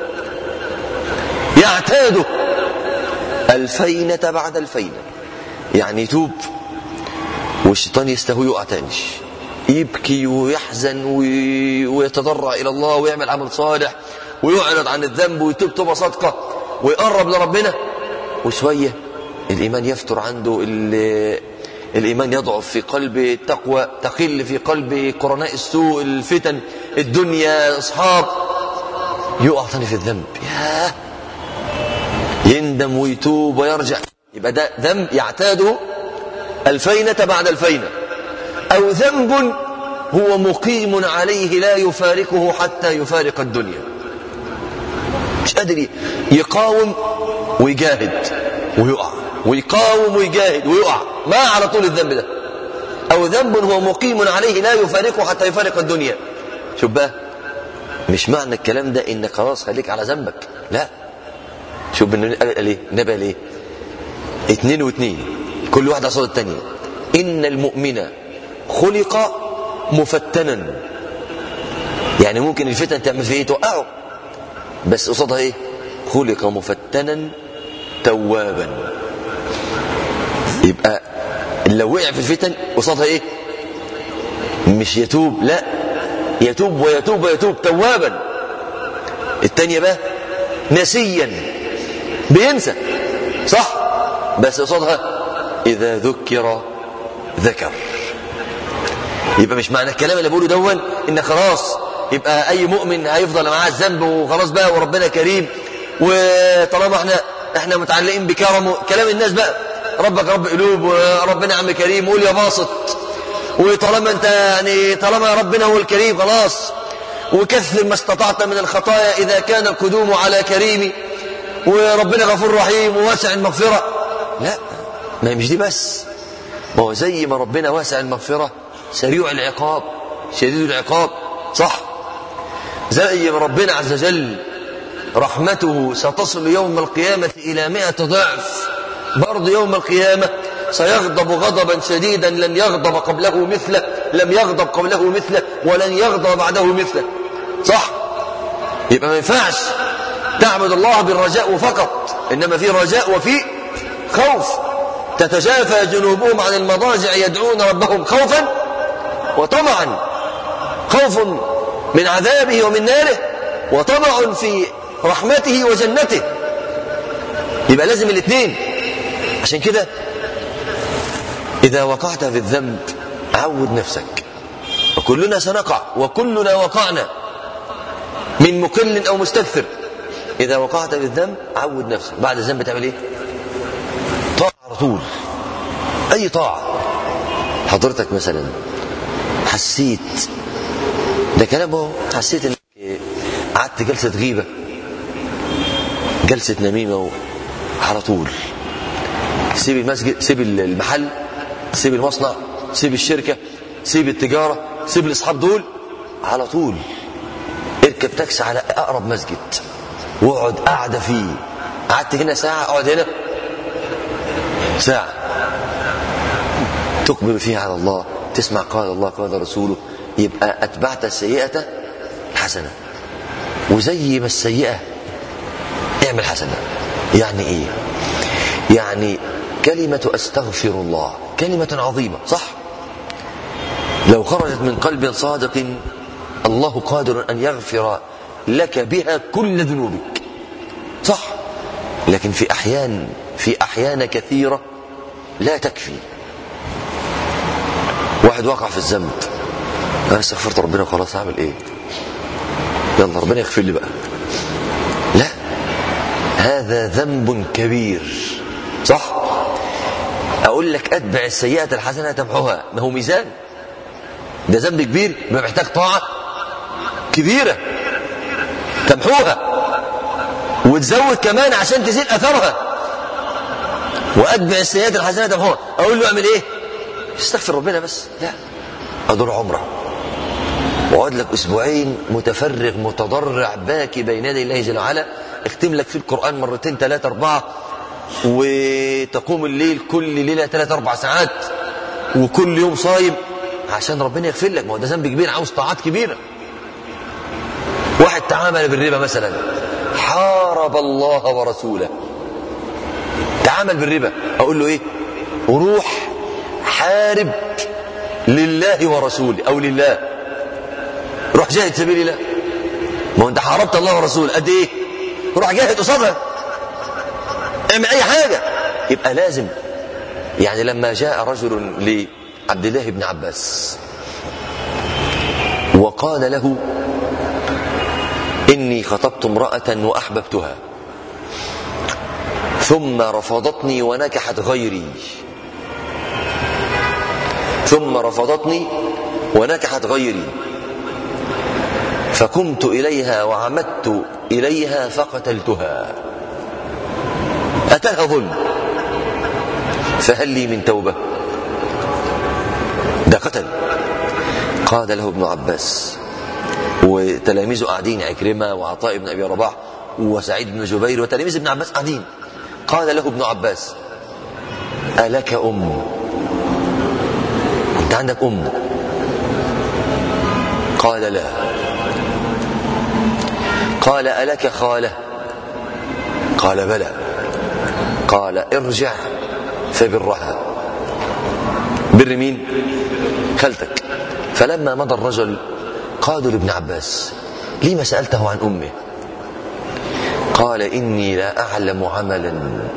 [SPEAKER 3] يعتاده الفينة بعد الفينة يعني يتوب والشيطان يستهوي يقع تاني يبكي ويحزن ويتضرع إلى الله ويعمل عمل صالح ويعرض عن الذنب ويتوب توبة صادقة ويقرب لربنا وشوية الإيمان يفتر عنده الإيمان يضعف في قلبه التقوى تقل في قلبه قرناء السوء الفتن الدنيا أصحاب يقع ثاني في الذنب ياه يندم ويتوب ويرجع يبقى ده ذنب يعتاده الفينة بعد الفينة أو ذنب هو مقيم عليه لا يفارقه حتى يفارق الدنيا مش قادر يقاوم ويجاهد ويقع ويقاوم ويجاهد ويقع ما على طول الذنب ده أو ذنب هو مقيم عليه لا يفارقه حتى يفارق الدنيا شوف بقى مش معنى الكلام ده انك خلاص خليك على ذنبك لا شوف النبي قال ايه النبي قال ايه اتنين واتنين كل واحد قصاد التانية ان المؤمن خلق مفتنا يعني ممكن الفتن تعمل فيه ايه توقعه بس قصادها ايه خلق مفتنا توابا يبقى لو وقع في الفتن قصادها ايه مش يتوب لا يتوب ويتوب ويتوب توابا التانية بقى نسيا بينسى صح بس قصادها إذا ذكر ذكر يبقى مش معنى الكلام اللي بقوله دون إن خلاص يبقى أي مؤمن هيفضل معاه الذنب وخلاص بقى وربنا كريم وطالما احنا احنا متعلقين بكرمه كلام الناس بقى ربك رب قلوب وربنا عم كريم وقول يا باسط وطالما انت يعني طالما ربنا هو الكريم خلاص وكثر ما استطعت من الخطايا إذا كان القدوم على كريم وربنا غفور رحيم وواسع المغفرة لا ما هي مش دي بس ما هو زي ما ربنا واسع المغفرة سريع العقاب شديد العقاب صح زي ما ربنا عز وجل رحمته ستصل يوم القيامة إلى مئة ضعف برضه يوم القيامة سيغضب غضبا شديدا لم يغضب قبله مثله لم يغضب قبله مثله ولن يغضب بعده مثله صح يبقى ما ينفعش تعبد الله بالرجاء فقط إنما في رجاء وفي خوف تتجافى جنوبهم عن المضاجع يدعون ربهم خوفا وطمعا خوف من عذابه ومن ناره وطمع في رحمته وجنته يبقى لازم الاثنين عشان كده إذا وقعت في الذنب عود نفسك وكلنا سنقع وكلنا وقعنا من مقل أو مستكثر إذا وقعت في الذنب عود نفسك بعد الذنب تعمل إيه طاعة على طول أي طاعة حضرتك مثلا حسيت ده كلام اهو حسيت انك قعدت جلسة غيبة جلسة نميمة على طول سيب المسجد سيب المحل سيب المصنع سيب الشركة سيب التجارة سيب الأصحاب دول على طول اركب تاكسي على أقرب مسجد واقعد قاعدة فيه قعدت هنا ساعة اقعد هنا ساعة تقبل فيها على الله تسمع قال الله قال رسوله يبقى أتبعت السيئة حسنة وزي ما السيئة اعمل حسنة يعني ايه يعني كلمة أستغفر الله كلمة عظيمة صح لو خرجت من قلب صادق الله قادر أن يغفر لك بها كل ذنوبك صح لكن في أحيان في أحيان كثيرة لا تكفي واحد وقع في الذنب انا استغفرت ربنا وخلاص هعمل ايه يلا ربنا يغفر لي بقى لا هذا ذنب كبير صح اقول لك اتبع السيئه الحسنه تمحوها ما هو ميزان ده ذنب كبير يبقى محتاج طاعه كبيره تمحوها وتزود كمان عشان تزيد اثرها واتبع السيئات الحسنه تمحوها اقول له اعمل ايه استغفر ربنا بس لا ادور عمره واقعد لك اسبوعين متفرغ متضرع باكي بين يدي الله جل وعلا اختم لك في القران مرتين ثلاثه اربعه وتقوم الليل كل ليله ثلاث اربع ساعات وكل يوم صايم عشان ربنا يغفر لك ما هو ده ذنب كبير عاوز طاعات كبيره واحد تعامل بالربا مثلا حارب الله ورسوله تعامل بالربا اقول له ايه وروح حارب لله ورسوله او لله روح جاهد سبيل الله ما هو انت حاربت الله ورسوله قد ايه روح جاهد قصادها اعمل اي حاجه يبقى لازم يعني لما جاء رجل لعبد الله بن عباس وقال له اني خطبت امراه واحببتها ثم رفضتني ونكحت غيري ثم رفضتني ونكحت غيري فقمت إليها وعمدت إليها فقتلتها أتاها ظلم فهل لي من توبة ده قتل قال له ابن عباس وتلاميذه قاعدين عكرمة وعطاء بن أبي رباح وسعيد بن جبير وتلاميذ ابن عباس قاعدين قال له ابن عباس ألك أم أنت عندك أم قال لا قال ألك خالة قال بلى قال ارجع فبرها بر مين خالتك فلما مضى الرجل قالوا لابن عباس لما سألته عن أمه قال إني لا أعلم عملا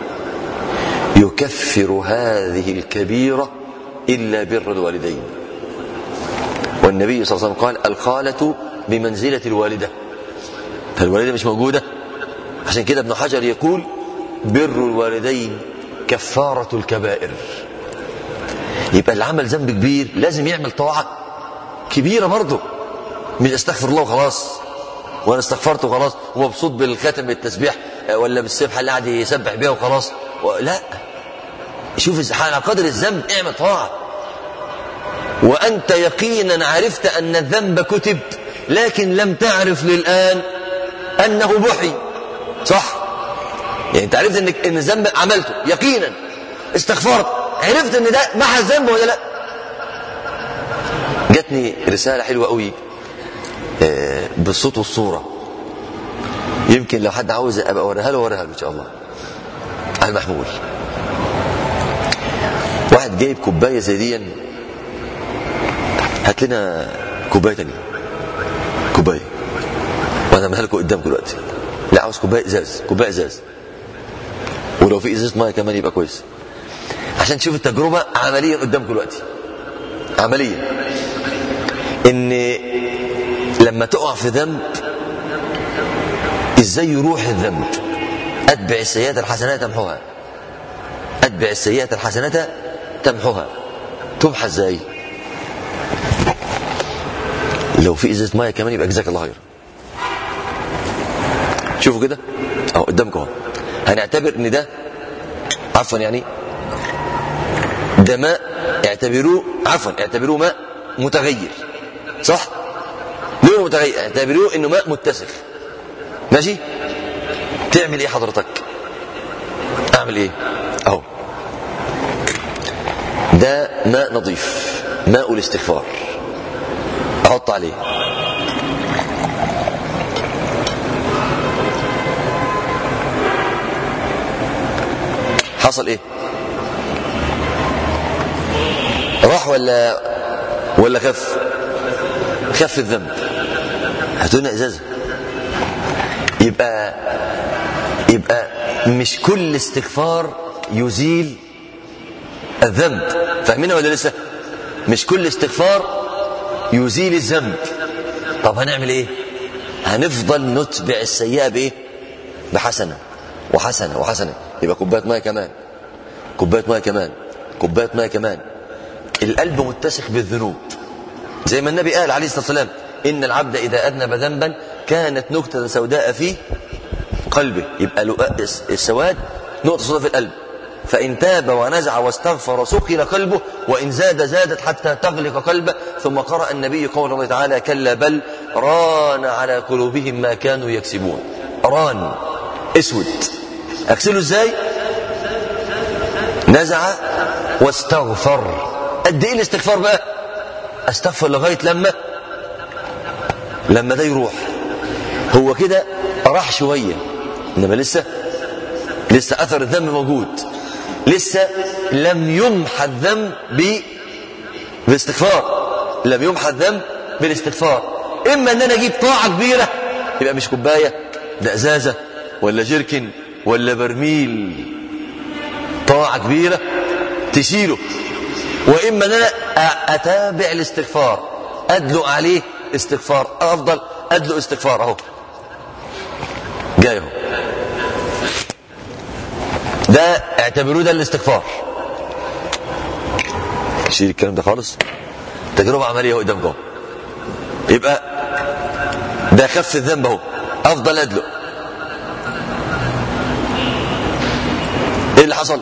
[SPEAKER 3] يكفر هذه الكبيرة إلا بر الوالدين والنبي صلى الله عليه وسلم قال الخالة بمنزلة الوالدة فالوالدة مش موجودة عشان كده ابن حجر يقول بر الوالدين كفارة الكبائر يبقى اللي عمل ذنب كبير لازم يعمل طاعة كبيرة برضه مش استغفر الله وخلاص وانا استغفرت وخلاص ومبسوط بالختم بالتسبيح ولا بالسبحة اللي قاعد يسبح بيها وخلاص لا شوف على قدر الذنب اعمل طاعة وأنت يقينا عرفت أن الذنب كتب لكن لم تعرف للآن أنه بحي صح يعني أنت عرفت أنك إن الذنب عملته يقينا استغفرت عرفت أن ده محى الذنب ولا لا جاتني رسالة حلوة قوي بالصوت والصورة يمكن لو حد عاوز أبقى أوريها له أوريها له إن شاء الله على المحمول واحد جايب كوباية زي دي هات لنا كوباية تانية كوباية وانا اعملها لكم قدامكم دلوقتي لا عاوز كوباية ازاز كوباية ازاز ولو في ازازة ميه كمان يبقى كويس عشان تشوف التجربة عمليا قدامكم دلوقتي عمليا ان لما تقع في ذنب ازاي يروح الذنب اتبع السيئات الحسنات تمحوها اتبع السيئات الحسنات تمحوها تمحى ازاي لو في ازازه ميه كمان يبقى جزاك الله خير شوفوا كده اهو قدامكم اهو هنعتبر ان ده عفوا يعني ده ماء اعتبروه عفوا اعتبروه ماء متغير صح لونه متغير اعتبروه انه ماء متسخ ماشي تعمل ايه حضرتك اعمل ايه اهو ده ماء نظيف ماء الاستغفار احط عليه حصل ايه راح ولا ولا خف خف الذنب هاتونا ازازه يبقى يبقى مش كل استغفار يزيل الذنب فاهمينها ولا لسه مش كل استغفار يزيل الذنب طب هنعمل ايه هنفضل نتبع السيئه بايه بحسنه وحسنه وحسنه يبقى كوبايه ميه كمان كوبايه ميه كمان كوبايه ميه كمان القلب متسخ بالذنوب زي ما النبي قال عليه الصلاه والسلام ان العبد اذا اذنب ذنبا كانت نكته سوداء في قلبه يبقى السواد نقطه سوداء في القلب فإن تاب ونزع واستغفر سقل قلبه وإن زاد زادت حتى تغلق قلبه ثم قرأ النبي قول الله تعالى كلا بل ران على قلوبهم ما كانوا يكسبون ران اسود اغسله ازاي نزع واستغفر قد ايه الاستغفار بقى استغفر لغايه لما لما ده يروح هو كده راح شويه انما لسه لسه اثر الذنب موجود لسه لم يمحى الذنب ب... بالاستغفار لم يمحى الذنب بالاستغفار اما ان انا اجيب طاعه كبيره يبقى مش كوبايه ده ازازه ولا جيركن ولا برميل طاعه كبيره تشيله واما ان انا اتابع الاستغفار ادلق عليه استغفار افضل ادلق استغفار اهو جاي اهو ده اعتبروه ده الاستغفار شيل الكلام ده خالص تجربة عملية اهو قدامكم يبقى ده خف الذنب اهو افضل ادلق ايه اللي حصل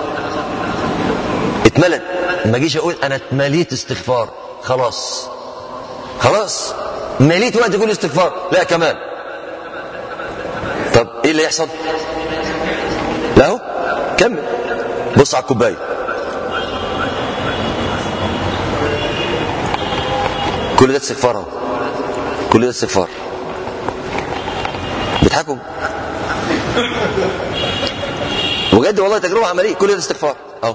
[SPEAKER 3] اتملت ما اجيش اقول انا اتمليت استغفار خلاص خلاص مليت وقت كل استغفار لا كمان طب ايه اللي يحصل لا اهو كمل بص على الكوبايه كل ده استغفار اهو كل ده استغفار بيضحكوا بجد والله تجربه عمليه كل ده استغفار اهو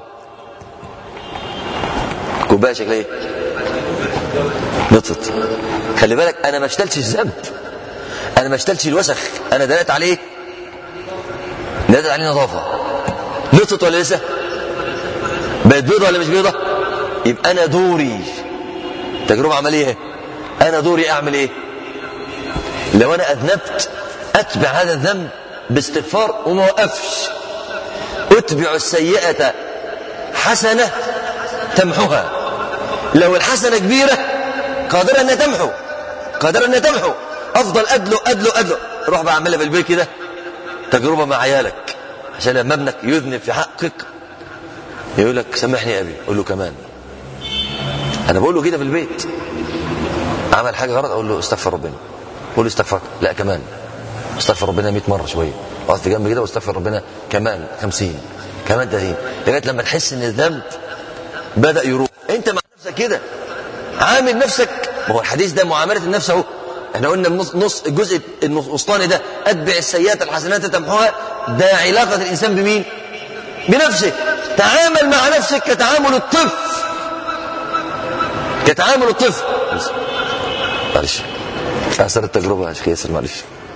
[SPEAKER 3] كوبايه شكلها ايه نطفت خلي بالك انا ما اشتلتش الذنب انا ما اشتلتش الوسخ انا دلقت عليه نادت عليه نظافة لطت ولا لسه بقت بيضة ولا مش بيضة يبقى أنا دوري تجربة عملية أنا دوري أعمل إيه لو أنا أذنبت أتبع هذا الذنب باستغفار وما وقفش أتبع السيئة حسنة تمحوها لو الحسنة كبيرة قادرة أنها تمحو قادرة أنها تمحو أفضل أدلو أدلو أدلو روح بقى أعملها بالبيت كده تجربة مع عيالك عشان لما ابنك يذنب في حقك يقول لك سامحني يا أبي قول له كمان أنا بقول له كده في البيت عمل حاجة غلط أقول له استغفر ربنا قول له استغفر لا كمان استغفر ربنا 100 مرة شوية اقعد في جنب كده واستغفر ربنا كمان 50 كمان 30 لغاية لما تحس إن الذنب بدأ يروح أنت مع نفسك كده عامل نفسك ما هو الحديث ده معاملة النفس اهو احنا قلنا النص نص الجزء الوسطاني ده اتبع السيئات الحسنات تمحوها ده علاقة الإنسان بمين؟ بنفسه تعامل مع نفسك كتعامل الطفل كتعامل الطفل معلش أثر التجربة يا شيخ ياسر معلش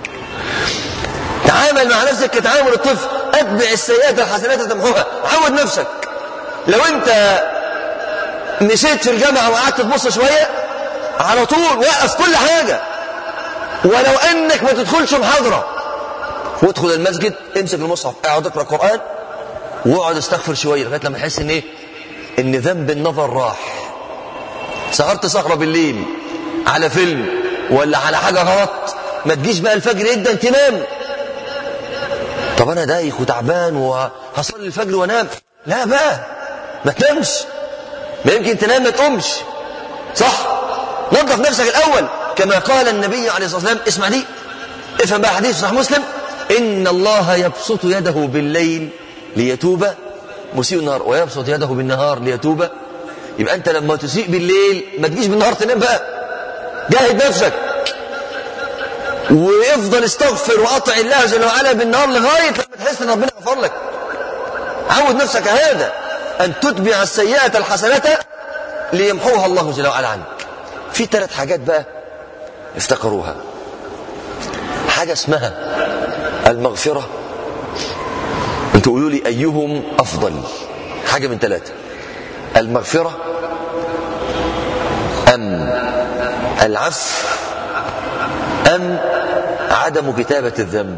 [SPEAKER 3] تعامل مع نفسك كتعامل الطفل اتبع السيئات الحسنات تمحوها عود نفسك لو انت مشيت في الجامعة وقعدت تبص شوية على طول وقف كل حاجة ولو انك ما تدخلش محاضرة وادخل المسجد امسك المصحف اقعد اقرا قرآن واقعد استغفر شوية لغاية لما تحس ان ايه ان ذنب النظر راح سهرت سهرة بالليل على فيلم ولا على حاجة غلط ما تجيش بقى الفجر جدا تنام طب انا دايخ وتعبان وهصلي الفجر وانام لا بقى ما تنامش ما يمكن تنام ما تقومش صح نظف نفسك الاول كما قال النبي عليه الصلاه والسلام اسمع دي افهم بقى حديث صحيح مسلم ان الله يبسط يده بالليل ليتوب مسيء النهار ويبسط يده بالنهار ليتوب يبقى انت لما تسيء بالليل ما تجيش بالنهار تنام بقى جاهد نفسك وافضل استغفر واطع الله جل وعلا بالنهار لغايه لما تحس ان ربنا غفر لك عود نفسك هذا ان تتبع السيئه الحسنه ليمحوها الله جل وعلا عنك في ثلاث حاجات بقى افتكروها حاجه اسمها المغفره انتوا قولوا لي ايهم افضل حاجه من ثلاثه المغفره ام العفو أم عدم كتابة الذنب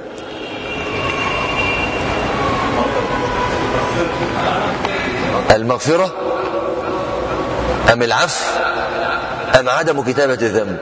[SPEAKER 3] المغفرة أم العفو أم عدم كتابة الذنب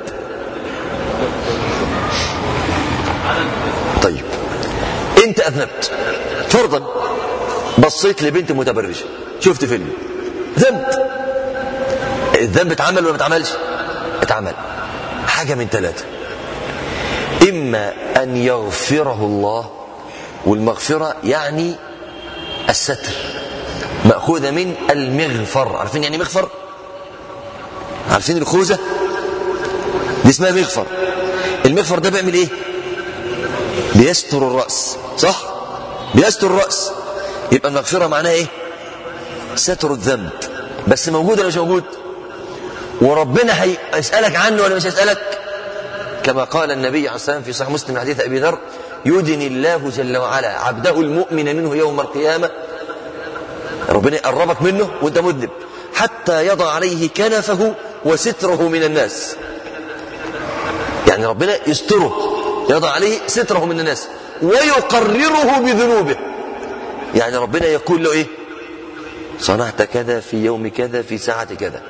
[SPEAKER 3] طيب أنت أذنبت فرضا بصيت لبنت متبرجة شفت فيلم ذنب الذنب اتعمل ولا ما اتعملش اتعمل حاجة من ثلاثة إما أن يغفره الله والمغفرة يعني الستر مأخوذة من المغفر عارفين يعني مغفر عارفين الخوذة دي اسمها مغفر المغفر ده بيعمل ايه بيستر الرأس صح بيستر الرأس يبقى المغفرة معناها ايه ستر الذنب بس موجود ولا مش موجود وربنا هيسألك عنه ولا مش هيسألك كما قال النبي عليه الصلاة والسلام في صحيح مسلم من حديث أبي ذر يدني الله جل وعلا عبده المؤمن منه يوم القيامة ربنا يقربك منه وانت مذنب حتى يضع عليه كنفه وستره من الناس يعني ربنا يستره يضع عليه ستره من الناس ويقرره بذنوبه يعني ربنا يقول له ايه صنعت كذا في يوم كذا في ساعة كذا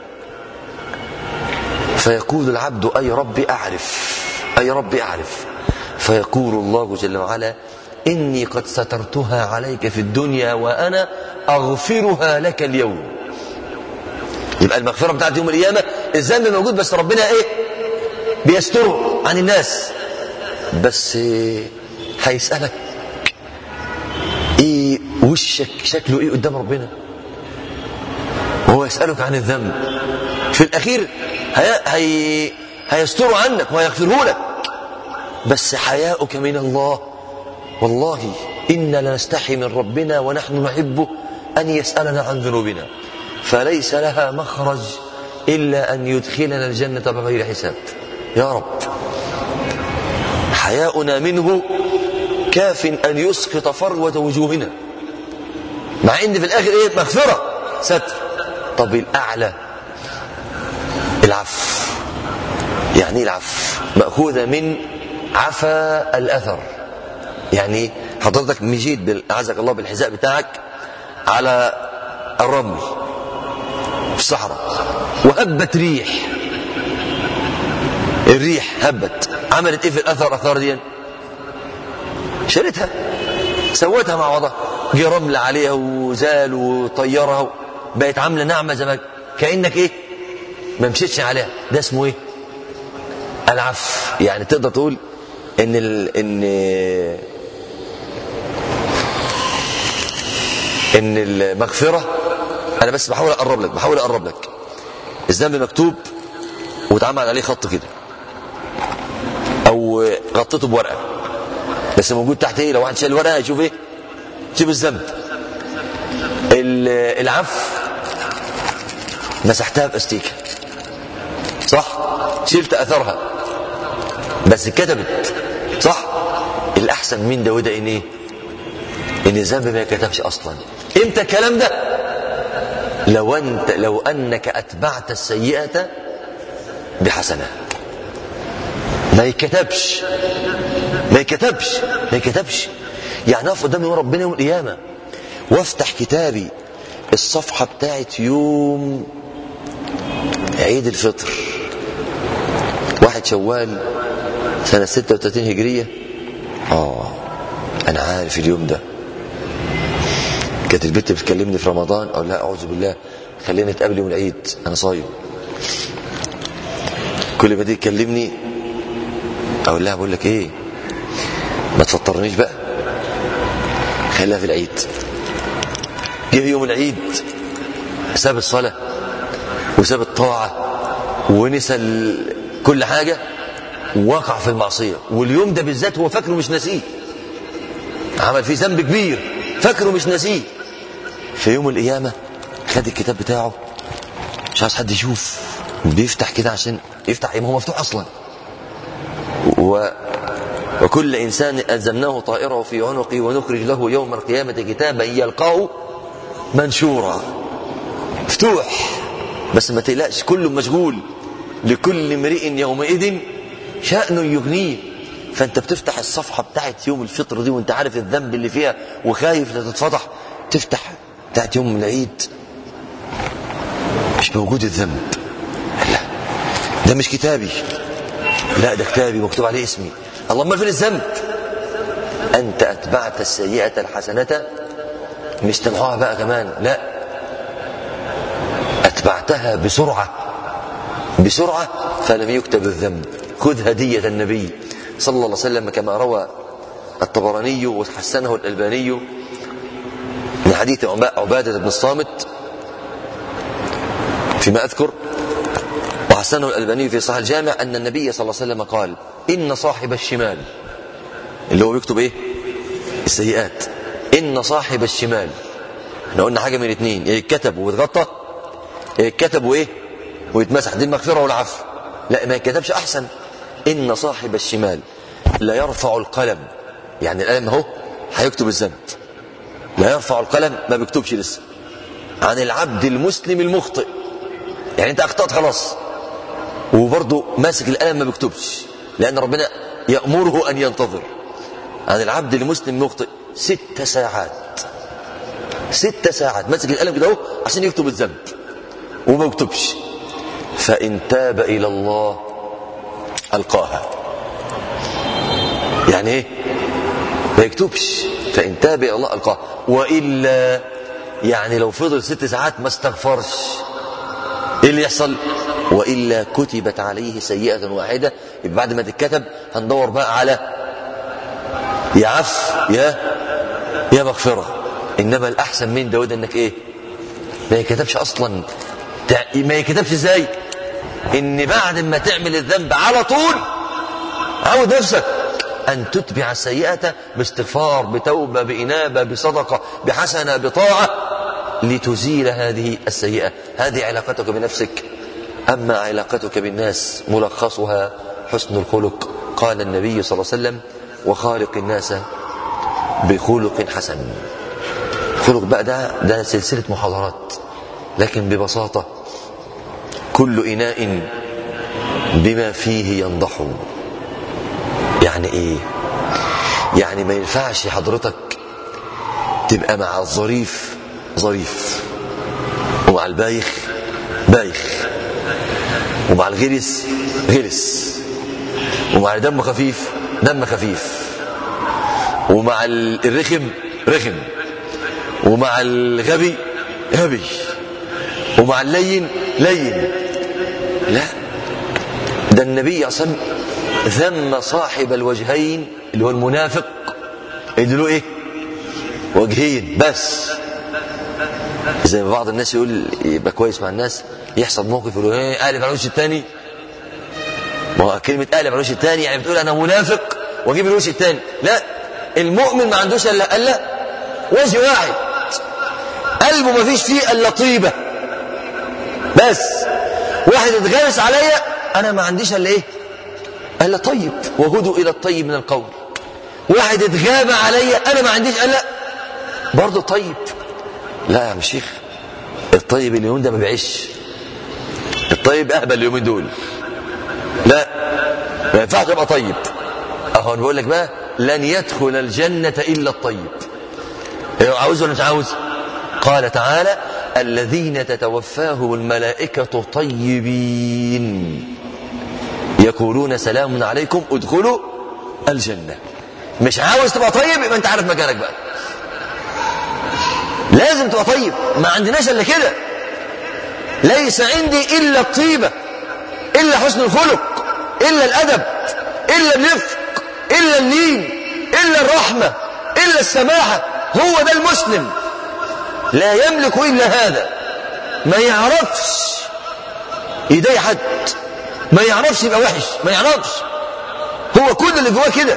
[SPEAKER 3] فيقول العبد أي رب أعرف أي رب أعرف فيقول الله جل وعلا إني قد سترتها عليك في الدنيا وأنا أغفرها لك اليوم يبقى المغفرة بتاعت يوم القيامة الذنب موجود بس ربنا إيه بيستره عن الناس بس هيسألك إيه وشك شكله إيه قدام ربنا وهو يسألك عن الذنب في الأخير هي... هي... هيستر عنك وهيغفره لك بس حياؤك من الله والله إنا لنستحي من ربنا ونحن نحب أن يسألنا عن ذنوبنا فليس لها مخرج إلا أن يدخلنا الجنة بغير حساب يا رب حياؤنا منه كاف أن يسقط فروة وجوهنا مع ان في الاخر ايه مغفرة ستر طب الاعلى العفو يعني ايه العفو مأخوذة من عفا الاثر يعني حضرتك مشيت اعزك الله بالحذاء بتاعك على الرمل في الصحراء وهبت ريح الريح هبت عملت ايه في الاثر اثار دي شالتها سوتها مع بعضها جه رمل عليها وزال وطيرها بقت عامله ناعمه زي ما كانك ايه ما مشيتش عليها ده اسمه ايه العفو يعني تقدر تقول ان ال... ان ان المغفره انا بس بحاول اقرب لك بحاول اقرب لك الذنب مكتوب واتعمل عليه خط كده او غطيته بورقه بس موجود تحت ايه لو واحد شال الورقه هيشوف ايه شوف الذنب العفو مسحتها باستيكه صح شلت اثرها بس كتبت صح الاحسن من ده وده ان ايه ان الذنب ما كتبش اصلا امتى الكلام ده لو انت لو انك اتبعت السيئه بحسنه ما يكتبش ما يكتبش ما يكتبش يعني اقف قدام يوم ربنا يوم القيامه وافتح كتابي الصفحه بتاعت يوم عيد الفطر واحد شوال سنه 36 هجريه اه انا عارف اليوم ده كانت البنت بتكلمني في رمضان اقول لها اعوذ بالله خلينا نتقابل يوم العيد انا صايم كل ما دي تكلمني اقول لها بقول لك ايه ما تفطرنيش بقى خليها في العيد جه يوم العيد ساب الصلاة وساب الطاعة ونسى كل حاجة وقع في المعصية واليوم ده بالذات هو فاكره مش ناسيه عمل فيه ذنب كبير فاكره مش ناسيه في يوم القيامة خد الكتاب بتاعه مش عايز حد يشوف بيفتح كده عشان يفتح ايه ما هو مفتوح اصلا و وكل إنسان ألزمناه طائره في عنقه ونخرج له يوم القيامة كتابا يلقاه منشورا مفتوح بس ما تقلقش كله مشغول لكل امرئ يومئذ شأن يغنيه فانت بتفتح الصفحة بتاعت يوم الفطر دي وانت عارف الذنب اللي فيها وخايف لا تتفضح تفتح بتاعت يوم العيد مش موجود الذنب لا ده مش كتابي لا ده كتابي مكتوب عليه اسمي اللهم فين الذنب انت اتبعت السيئه الحسنه مش تمحوها بقى كمان لا اتبعتها بسرعه بسرعه فلم يكتب الذنب خذ هديه النبي صلى الله عليه وسلم كما روى الطبراني وحسنه الالباني من حديث عباده بن الصامت فيما اذكر وحسنه الالباني في صحيح الجامع ان النبي صلى الله عليه وسلم قال إن صاحب الشمال اللي هو بيكتب إيه السيئات إن صاحب الشمال احنا قلنا حاجة من الاثنين يتكتب ويتغطى يتكتب وإيه ويتمسح دي المغفرة والعفو لا ما يتكتبش أحسن إن صاحب الشمال لا يرفع القلم يعني القلم اهو هيكتب الذنب لا يرفع القلم ما بيكتبش لسه عن العبد المسلم المخطئ يعني انت اخطأت خلاص وبرضه ماسك القلم ما بيكتبش لأن ربنا يأمره أن ينتظر عن العبد المسلم مخطئ ست ساعات ست ساعات ماسك القلم كده اهو عشان يكتب الذنب وما يكتبش فإن تاب إلى الله ألقاها يعني إيه ما يكتبش فإن تاب إلى الله ألقاها وإلا يعني لو فضل ست ساعات ما استغفرش إيه اللي يحصل وإلا كتبت عليه سيئة واحدة يبقى بعد ما تتكتب هندور بقى على يا عف يا يا مغفرة إنما الأحسن من ده وده إنك إيه ما يكتبش أصلا ما يكتبش إزاي إن بعد ما تعمل الذنب على طول عود نفسك أن تتبع السيئة باستغفار بتوبة بإنابة بصدقة بحسنة بطاعة لتزيل هذه السيئة هذه علاقتك بنفسك أما علاقتك بالناس ملخصها حسن الخلق قال النبي صلى الله عليه وسلم وخالق الناس بخلق حسن خلق بقى ده ده سلسلة محاضرات لكن ببساطة كل إناء بما فيه ينضح يعني إيه يعني ما ينفعش حضرتك تبقى مع الظريف ظريف ومع البايخ بايخ ومع الغلس غلس ومع الدم خفيف دم خفيف ومع الرخم رخم ومع الغبي غبي ومع اللين لين لا ده النبي اصلا ذم صاحب الوجهين اللي هو المنافق اللي له ايه وجهين بس زي ما بعض الناس يقول يبقى كويس مع الناس يحصل موقف يقولوا ايه قالب على الوش الثاني ما هو كلمة قالب على الوش الثاني يعني بتقول انا منافق واجيب الوش الثاني لا المؤمن ما عندوش الا الا وجه واحد قلبه ما فيش فيه الا طيبه بس واحد اتغمس عليا انا ما عنديش الا ايه الا طيب وهدوا الى الطيب من القول واحد اتغاب عليا انا ما عنديش الا برضه طيب لا يا عم الشيخ الطيب اليومين ده ما بيعيش الطيب اهبل اليومين دول لا ما ينفعش تبقى طيب اهو بقول لك بقى لن يدخل الجنة إلا الطيب عاوز ولا مش عاوز قال تعالى الذين تتوفاهم الملائكة طيبين يقولون سلام عليكم ادخلوا الجنة مش عاوز تبقى طيب يبقى انت عارف مكانك بقى لازم تبقى طيب ما عندناش الا كده ليس عندي الا الطيبه الا حسن الخلق الا الادب الا الرفق الا اللين الا الرحمه الا السماحه هو ده المسلم لا يملك الا هذا ما يعرفش يضايق حد ما يعرفش يبقى وحش ما يعرفش هو كل اللي جواه كده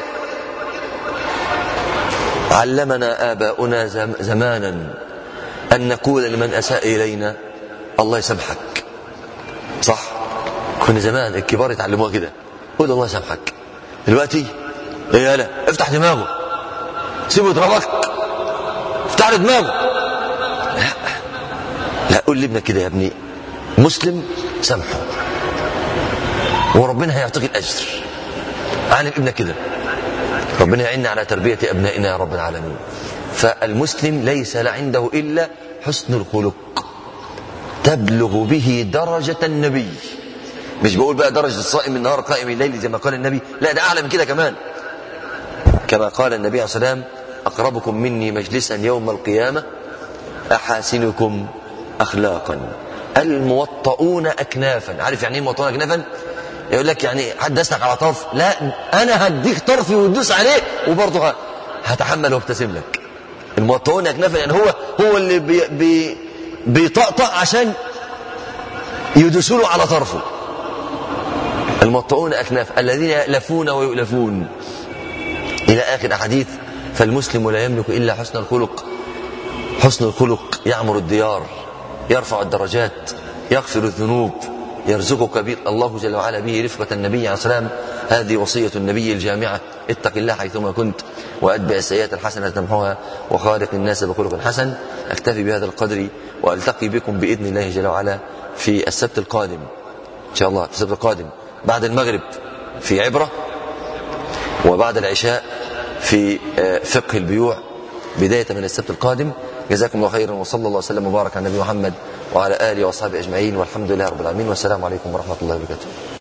[SPEAKER 3] علمنا آباؤنا زمانا أن نقول لمن أساء إلينا الله يسامحك صح كنا زمان الكبار يتعلموها كده قول الله يسامحك دلوقتي ايه يالا افتح دماغه سيبه يضربك افتح له دماغه لا لا قول لابنك كده يا ابني مسلم سامحه وربنا هيعطيك الاجر علم ابنك كده ربنا يعيننا على تربية أبنائنا يا رب العالمين فالمسلم ليس عنده إلا حسن الخلق تبلغ به درجة النبي مش بقول بقى درجة الصائم النهار قائم الليل زي ما قال النبي لا ده أعلى من كده كمان كما قال النبي عليه الصلاة والسلام أقربكم مني مجلسا يوم القيامة أحاسنكم أخلاقا الموطؤون أكنافا عارف يعني ايه موطؤون أكنافا يقول لك يعني حد دسلك على طرف لا انا هديك طرفي وتدوس عليه وبرضه هتحمل وابتسم لك الموطئون اكنافا يعني هو هو اللي بي بي بيطقطق عشان يدوسوا له على طرفه الموطئون اكناف الذين يألفون ويؤلفون الى اخر احاديث فالمسلم لا يملك الا حسن الخلق حسن الخلق يعمر الديار يرفع الدرجات يغفر الذنوب يرزقك به الله جل وعلا به رفقة النبي عليه السلام هذه وصية النبي الجامعة اتق الله حيثما كنت وأتبع السيئات الحسنة تمحوها وخالق الناس بخلق حسن أكتفي بهذا القدر وألتقي بكم بإذن الله جل وعلا في السبت القادم إن شاء الله في السبت القادم بعد المغرب في عبرة وبعد العشاء في فقه البيوع بداية من السبت القادم جزاكم الله خيرا وصلى الله وسلم وبارك على النبي محمد وعلى آله وأصحابه أجمعين والحمد لله رب العالمين والسلام عليكم ورحمة الله وبركاته